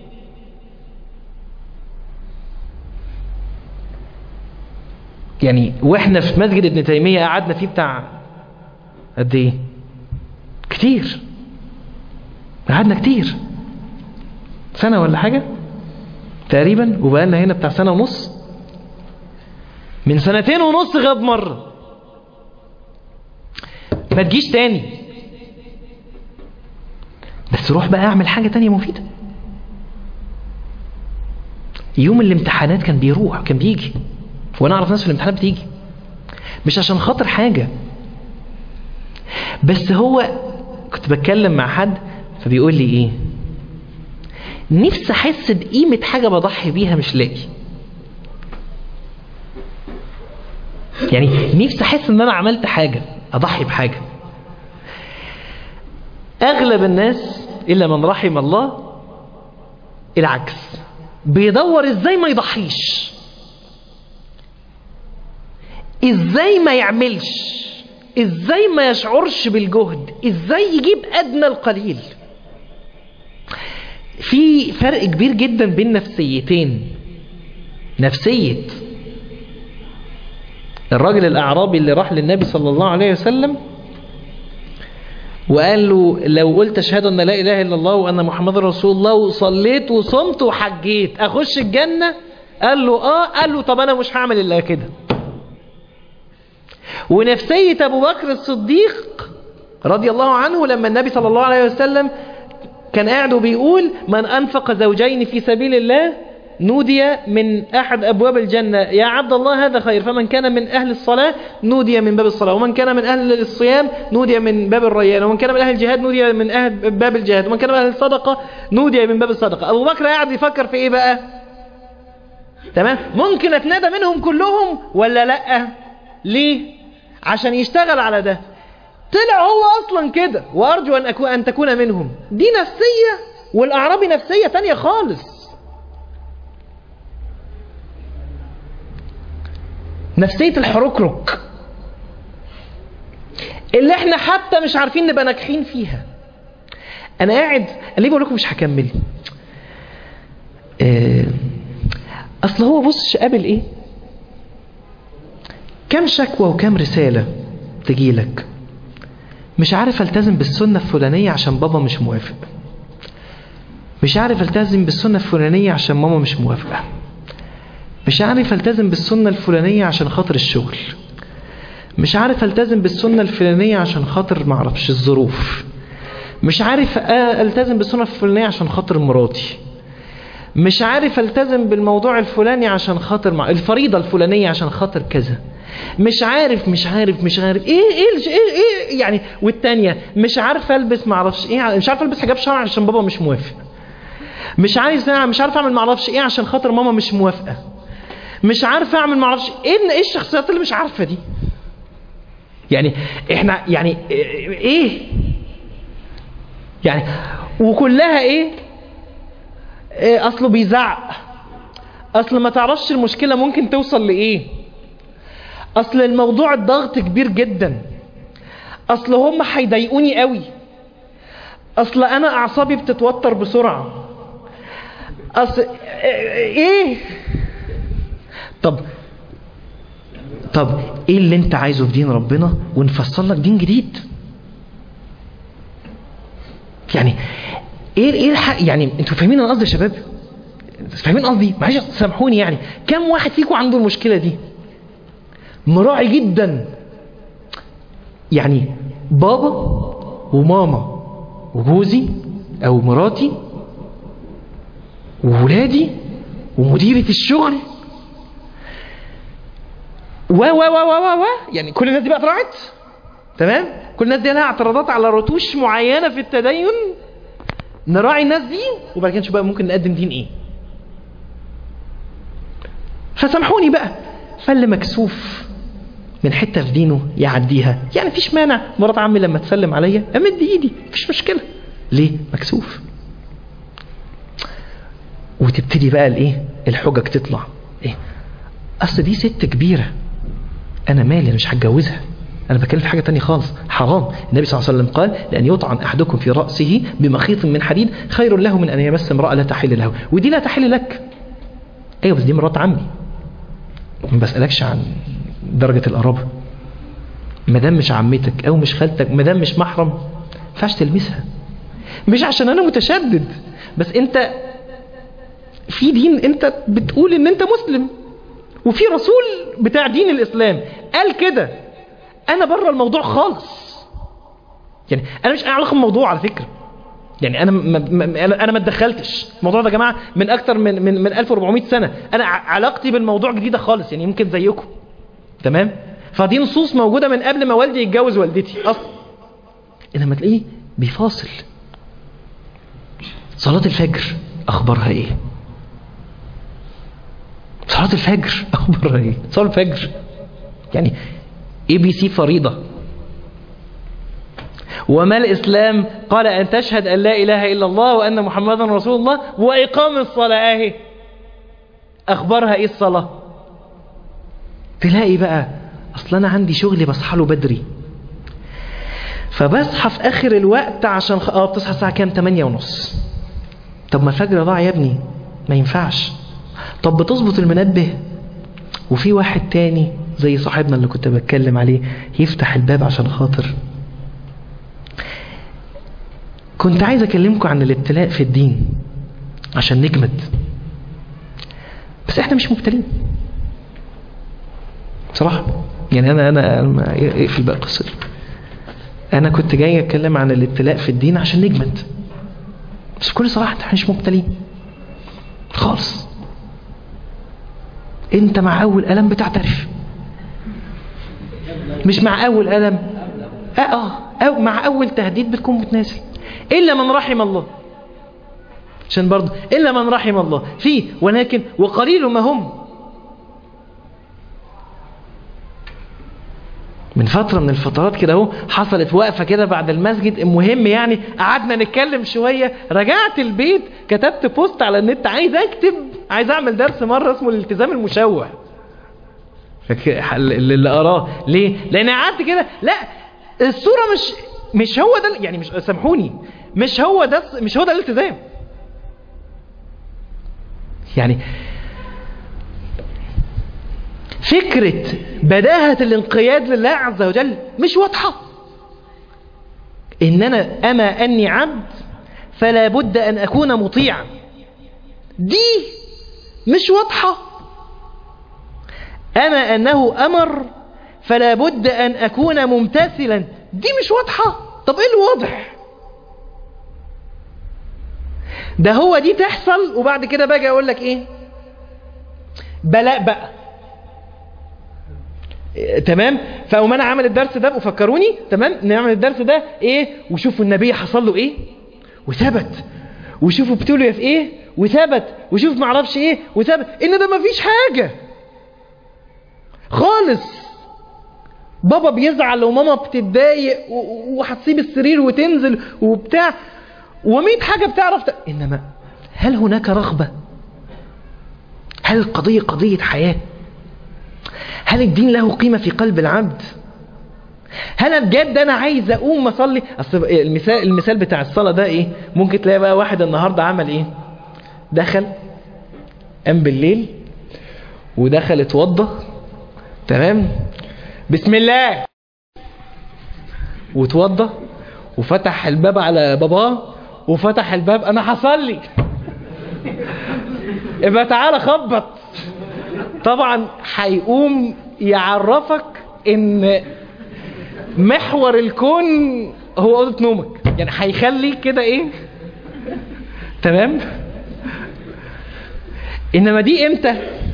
يعني واحنا في مسجد ابن تيمية قعدنا فيه بتاع قد ايه كتير قعدنا كتير سنة ولا حاجة تقريبا وبقالنا هنا بتاع سنة ونص من سنتين ونص غاب مرة ما تجيش تاني بس روح بقى اعمل حاجة تانية مفيدة يوم الامتحانات كان بيروح كان بيجي وانا اعرف ناس في الامتحانات بتيجي مش عشان خاطر حاجة بس هو كنت بتكلم مع حد فبيقول لي ايه نفسي احس بقيمة حاجة بضحي بيها مش لاقي يعني نفسي احس ان انا عملت حاجة اضحي بحاجة اغلب الناس الا من رحم الله العكس بيدور ازاي ما يضحيش ازاي ما يعملش ازاي ما يشعرش بالجهد ازاي يجيب ادنى القليل في فرق كبير جدا بين نفسيتين نفسية الراجل الأعرابي اللي راح للنبي صلى الله عليه وسلم وقال له لو قلت أشهد أن لا إله إلا الله وأن محمد رسول الله وصليت وصمت وحجيت أخش الجنة قال له آه قال له طب أنا مش هعمل إلا كده ونفسية أبو بكر الصديق رضي الله عنه لما النبي صلى الله عليه وسلم كان قاعد وبيقول من أنفق زوجين في سبيل الله نودي من أحد أبواب الجنة يا عبد الله هذا خير فمن كان من أهل الصلاة نودي من باب الصلاة ومن كان من أهل الصيام نودي من باب الريان ومن كان من أهل الجهاد نودي من أهل باب الجهاد ومن كان من أهل الصدقة نودي من باب الصدقة أبو بكر قاعد يفكر في إيه بقى تمام ممكن أتنادى منهم كلهم ولا لأ ليه عشان يشتغل على ده طلع هو أصلا كده وأرجو أن, أكون أن تكون منهم دي نفسية والأعرابي نفسية تانية خالص نفسية الحركرك اللي احنا حتى مش عارفين نبقى ناجحين فيها انا قاعد ليه بقول لكم مش هكمل اه اصل هو بص قابل ايه كم شكوى وكم رسالة تجيلك مش عارف التزم بالسنة الفلانية عشان بابا مش موافق مش عارف التزم بالسنة الفلانية عشان ماما مش موافقة مش عارف التزم بالسنة الفلانية عشان خاطر الشغل مش عارف التزم بالسنة الفلانية عشان خاطر معرفش الظروف مش عارف التزم بالسنة الفلانية عشان خاطر مراتي مش عارف التزم بالموضوع الفلاني عشان خاطر مع الفريضة الفلانية عشان خاطر كذا مش عارف مش عارف مش عارف ايه ايه ايه, إيه يعني والتانية مش عارف البس معرفش ايه مش عارف البس حجاب شرعي عشان بابا مش موافق مش عارف مش عارف اعمل معرفش ايه عشان خاطر ماما مش موافقة مش عارف اعمل معرفش ايه ايه الشخصيات اللي مش عارفة دي يعني احنا يعني ايه يعني وكلها ايه, إيه اصله بيزعق اصل ما تعرفش المشكلة ممكن توصل لايه اصل الموضوع الضغط كبير جدا اصل هم هيضايقوني قوي اصل انا اعصابي بتتوتر بسرعة اصل ايه طب طب ايه اللي انت عايزه في دين ربنا ونفصل لك دين جديد يعني ايه ايه الحق يعني انتوا فاهمين انا قصدي يا شباب فاهمين قصدي معلش سامحوني يعني كم واحد فيكم عنده المشكله دي مراعي جدا يعني بابا وماما وجوزي او مراتي وولادي ومديرة الشغل و و و و و يعني كل الناس دي بقى طلعت تمام كل الناس دي لها اعتراضات على رتوش معينة في التدين نراعي الناس دي وبعد كده نشوف بقى ممكن نقدم دين ايه فسامحوني بقى فاللي مكسوف من حتة في دينه يعديها يعني مفيش مانع مرات عمي لما تسلم عليا امد ايدي مفيش مشكلة ليه مكسوف وتبتدي بقى الايه الحجج تطلع ايه اصل دي ست كبيرة انا مالي انا مش هتجوزها انا بتكلم في حاجة تانية خالص حرام النبي صلى الله عليه وسلم قال لان يطعن احدكم في رأسه بمخيط من حديد خير له من ان يمس امرأة لا تحل له ودي لا تحل لك ايوه بس دي مرات عمي ما بسألكش عن درجة القرابة ما دام مش عمتك او مش خالتك ما دام مش محرم ما ينفعش تلمسها مش عشان انا متشدد بس انت في دين انت بتقول ان انت مسلم وفي رسول بتاع دين الاسلام قال كده انا بره الموضوع خالص يعني انا مش علاقه بالموضوع على فكره يعني انا ما ما انا ما اتدخلتش الموضوع ده يا جماعه من اكتر من من من 1400 سنه انا علاقتي بالموضوع جديده خالص يعني يمكن زيكم تمام فدي نصوص موجوده من قبل ما والدي يتجوز والدتي اصلا انما تلاقيه بيفاصل صلاه الفجر اخبارها ايه صلاه الفجر اخبارها ايه صلاه الفجر يعني اي بي سي فريضه وما الإسلام قال أن تشهد أن لا إله إلا الله وأن محمدا رسول الله وإقام الصلاة اهي أخبارها إيه الصلاة تلاقي بقى أصل أنا عندي شغلي بصحى له بدري فبصحى في آخر الوقت عشان خ... اه بتصحى الساعة كام 8 ونص طب ما الفجر ضاع يا ابني ما ينفعش طب بتظبط المنبه وفي واحد تاني زي صاحبنا اللي كنت بتكلم عليه يفتح الباب عشان خاطر كنت عايز اكلمكم عن الابتلاء في الدين عشان نجمد بس احنا مش مبتلين بصراحة يعني انا انا أنا- اقفل بقى القصة دي. انا كنت جاي اتكلم عن الابتلاء في الدين عشان نجمد بس بكل صراحة احنا مش مبتلين خالص انت مع اول ألم بتعترف مش مع اول ألم اه اه أو مع اول تهديد بتكون متنازل الا من رحم الله عشان برضه الا من رحم الله فيه ولكن وقليل ما هم من فترة من الفترات كده اهو حصلت وقفة كده بعد المسجد المهم يعني قعدنا نتكلم شوية رجعت البيت كتبت بوست على النت عايز اكتب عايز اعمل درس مرة اسمه الالتزام المشوه فك- اللي اللي قراه ليه لان قعدت كده لا الصورة مش مش هو ده يعني مش سامحوني مش هو ده مش هو ده الالتزام يعني فكرة بداهة الانقياد لله عز وجل مش واضحة إن أنا أما أني عبد فلا بد أن أكون مطيعا دي مش واضحة أما أنه أمر فلا بد أن أكون ممتثلا دي مش واضحة طب إيه الواضح ده هو دي تحصل وبعد كده باجي أقول لك إيه بلاء بقى تمام فاقوم انا عامل الدرس ده وفكروني تمام نعمل الدرس ده ايه وشوفوا النبي حصل له ايه وثبت وشوفوا ابتلي في ايه وثبت وشوف ما اعرفش ايه وثبت ان ده مفيش حاجه خالص بابا بيزعل وماما بتتضايق و- وهتسيب السرير وتنزل وبتاع وميت حاجه بتعرف ت... انما هل هناك رغبه هل القضيه قضيه حياه هل الدين له قيمة في قلب العبد هل أنا بجد انا عايز اقوم اصلي اصل المثال المثال بتاع الصلاه ده ايه ممكن تلاقي بقى واحد النهارده عمل ايه دخل قام بالليل ودخل اتوضى تمام بسم الله واتوضى وفتح الباب على باباه وفتح الباب انا هصلي يبقى تعالى خبط طبعا هيقوم يعرفك ان محور الكون هو اوضه نومك يعني هيخليك كده ايه تمام انما دي امتى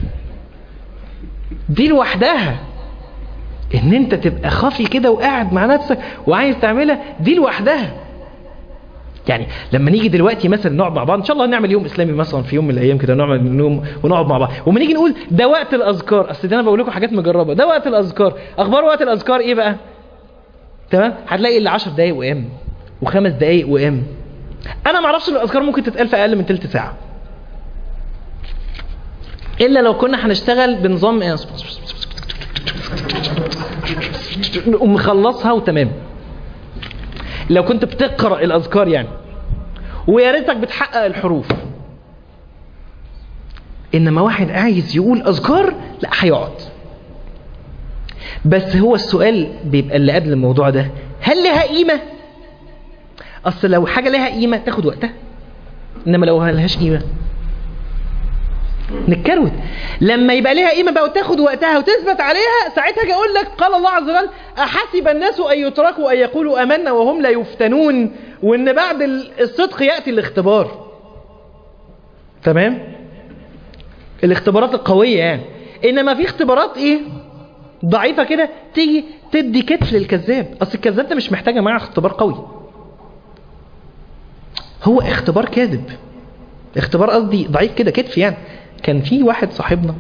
دي لوحدها ان انت تبقى خافي كده وقاعد مع نفسك وعايز تعملها دي لوحدها يعني لما نيجي دلوقتي مثلا نقعد مع بعض ان شاء الله نعمل يوم اسلامي مثلا في يوم من الايام كده نعمل نوم ونقعد مع بعض وما نيجي نقول ده وقت الاذكار اصل ده انا بقول لكم حاجات مجربه ده وقت الاذكار اخبار وقت الاذكار ايه بقى تمام هتلاقي اللي 10 دقايق وام وخمس دقايق وام انا ما اعرفش ان الاذكار ممكن تتقال في اقل من ثلث ساعه الا لو كنا هنشتغل بنظام ايه نقوم مخلصها وتمام لو كنت بتقرا الاذكار يعني ويا ريتك بتحقق الحروف انما واحد عايز يقول اذكار لا هيقعد بس هو السؤال بيبقى اللي قبل الموضوع ده هل لها قيمه اصل لو حاجه لها قيمه تاخد وقتها انما لو لهاش قيمه نتكروت لما يبقى لها قيمه بقى وتاخد وقتها وتثبت عليها ساعتها اجي اقول لك قال الله عز وجل احسب الناس ان يتركوا ان يقولوا امنا وهم لا يفتنون وان بعد الصدق ياتي الاختبار تمام الاختبارات القويه يعني انما في اختبارات ايه ضعيفه كده تيجي تدي كتف للكذاب اصل الكذاب ده مش محتاجه معاه اختبار قوي هو اختبار كاذب اختبار قصدي ضعيف كده كتف يعني كان في واحد صاحبنا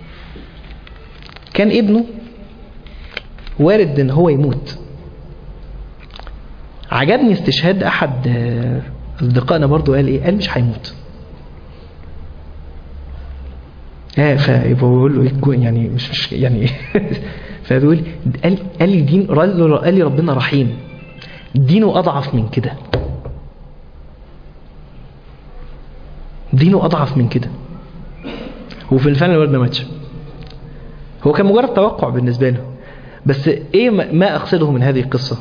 كان ابنه وارد ان هو يموت عجبني استشهاد احد اصدقائنا برضو قال ايه قال مش هيموت اه فبقول له ايه يعني مش مش يعني فبيقول قال قال لي دين قال لي ربنا رحيم دينه اضعف من كده دينه اضعف من كده وفي الفعل الولد ما ماتش هو كان مجرد توقع بالنسبة له بس ايه ما اقصده من هذه القصة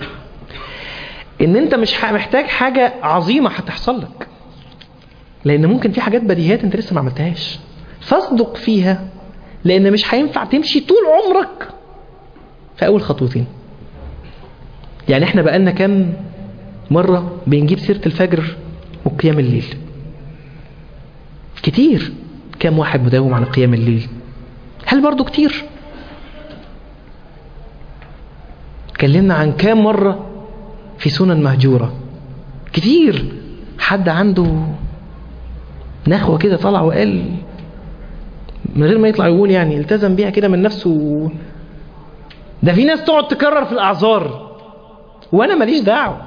ان انت مش محتاج حاجة عظيمة هتحصل لك لان ممكن في حاجات بديهيات انت لسه ما عملتهاش فاصدق فيها لان مش هينفع تمشي طول عمرك في اول خطوتين يعني احنا بقالنا كام مرة بنجيب سيرة الفجر وقيام الليل كتير كام واحد مداوم على قيام الليل هل برضو كتير اتكلمنا عن كام مرة في سنن مهجورة كتير حد عنده نخوة كده طلع وقال من غير ما يطلع يقول يعني التزم بيها كده من نفسه ده في ناس تقعد تكرر في الأعذار وأنا ماليش دعوة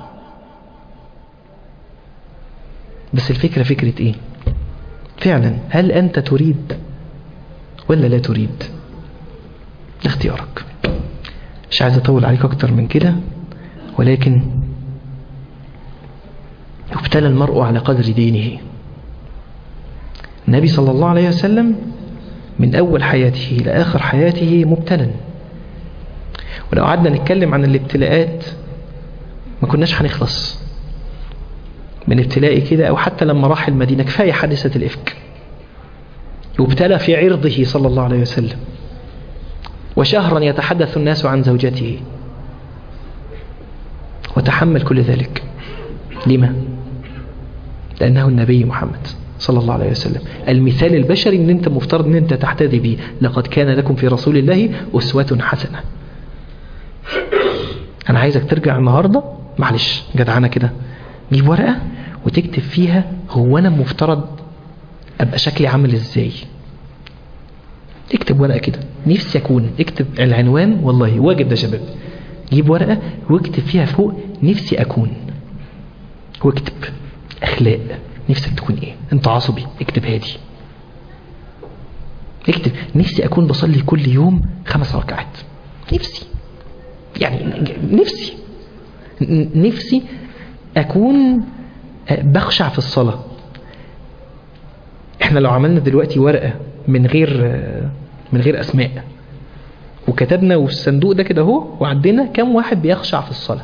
بس الفكرة فكرة إيه فعلا هل أنت تريد ولا لا تريد ده اختيارك مش عايز أطول عليك أكتر من كده ولكن يبتلى المرء على قدر دينه النبي صلى الله عليه وسلم من أول حياته إلى آخر حياته مبتلا ولو قعدنا نتكلم عن الابتلاءات ما كناش هنخلص من ابتلاء كده أو حتى لما راح المدينة كفاية حادثة الإفك يبتلى في عرضه صلى الله عليه وسلم وشهرا يتحدث الناس عن زوجته وتحمل كل ذلك لما؟ لأنه النبي محمد صلى الله عليه وسلم المثال البشري ان انت مفترض ان انت تحتذي به لقد كان لكم في رسول الله أسوة حسنة انا عايزك ترجع النهاردة معلش جدعانة كده جيب ورقة وتكتب فيها هو انا مفترض ابقى شكلي عامل ازاي اكتب ورقة كده نفسي اكون اكتب العنوان والله واجب ده شباب جيب ورقة واكتب فيها فوق نفسي اكون واكتب اخلاق نفسك تكون ايه انت عصبي اكتب هادي اكتب نفسي اكون بصلي كل يوم خمس ركعات نفسي يعني نفسي نفسي اكون بخشع في الصلاة احنا لو عملنا دلوقتي ورقة من غير من غير اسماء وكتبنا والصندوق ده كده اهو وعدينا كم واحد بيخشع في الصلاة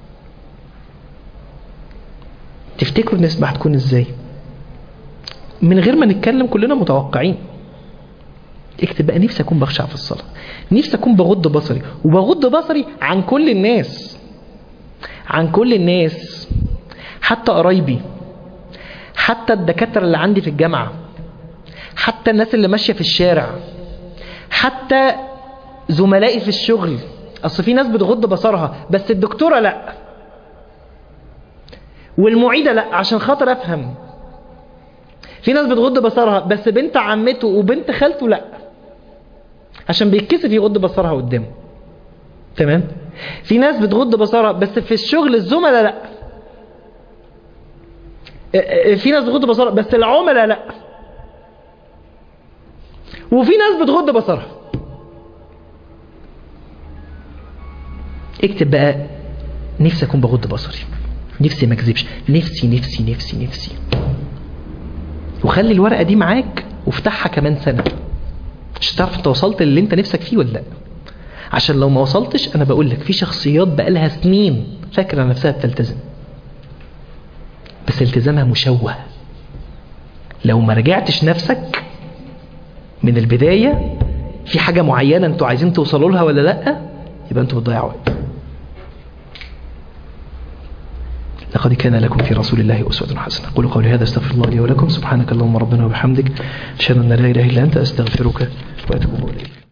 تفتكروا النسبة هتكون ازاي من غير ما نتكلم كلنا متوقعين اكتب بقى نفسي اكون بخشع في الصلاة نفسي اكون بغض بصري وبغض بصري عن كل الناس عن كل الناس حتى قرايبي حتى الدكاترة اللي عندي في الجامعة حتى الناس اللي ماشية في الشارع حتى زملائي في الشغل اصل في ناس بتغض بصرها بس الدكتورة لا والمعيدة لا عشان خاطر افهم في ناس بتغض بصرها بس بنت عمته وبنت خالته لا عشان بيتكسف يغض بصرها قدامه تمام في ناس بتغض بصرها بس في الشغل الزملاء لا في ناس بتغض بصرها بس العملاء لا وفي ناس بتغض بصرها اكتب بقى نفسي اكون بغض بصري نفسي ما اكذبش نفسي نفسي نفسي نفسي وخلي الورقة دي معاك وافتحها كمان سنة مش تعرف انت وصلت اللي انت نفسك فيه ولا لا عشان لو ما وصلتش انا بقول لك في شخصيات بقالها سنين فاكرة نفسها بتلتزم بس التزامها مشوه لو ما رجعتش نفسك من البداية في حاجة معينة انتوا عايزين توصلوا لها ولا لا يبقى انتوا بتضيعوا وقت لقد كان لكم في رسول الله أسوة حسنة قولوا قولي هذا استغفر الله لي ولكم سبحانك اللهم ربنا وبحمدك أشهد أن لا إله إلا أنت أستغفرك وأتوب إليك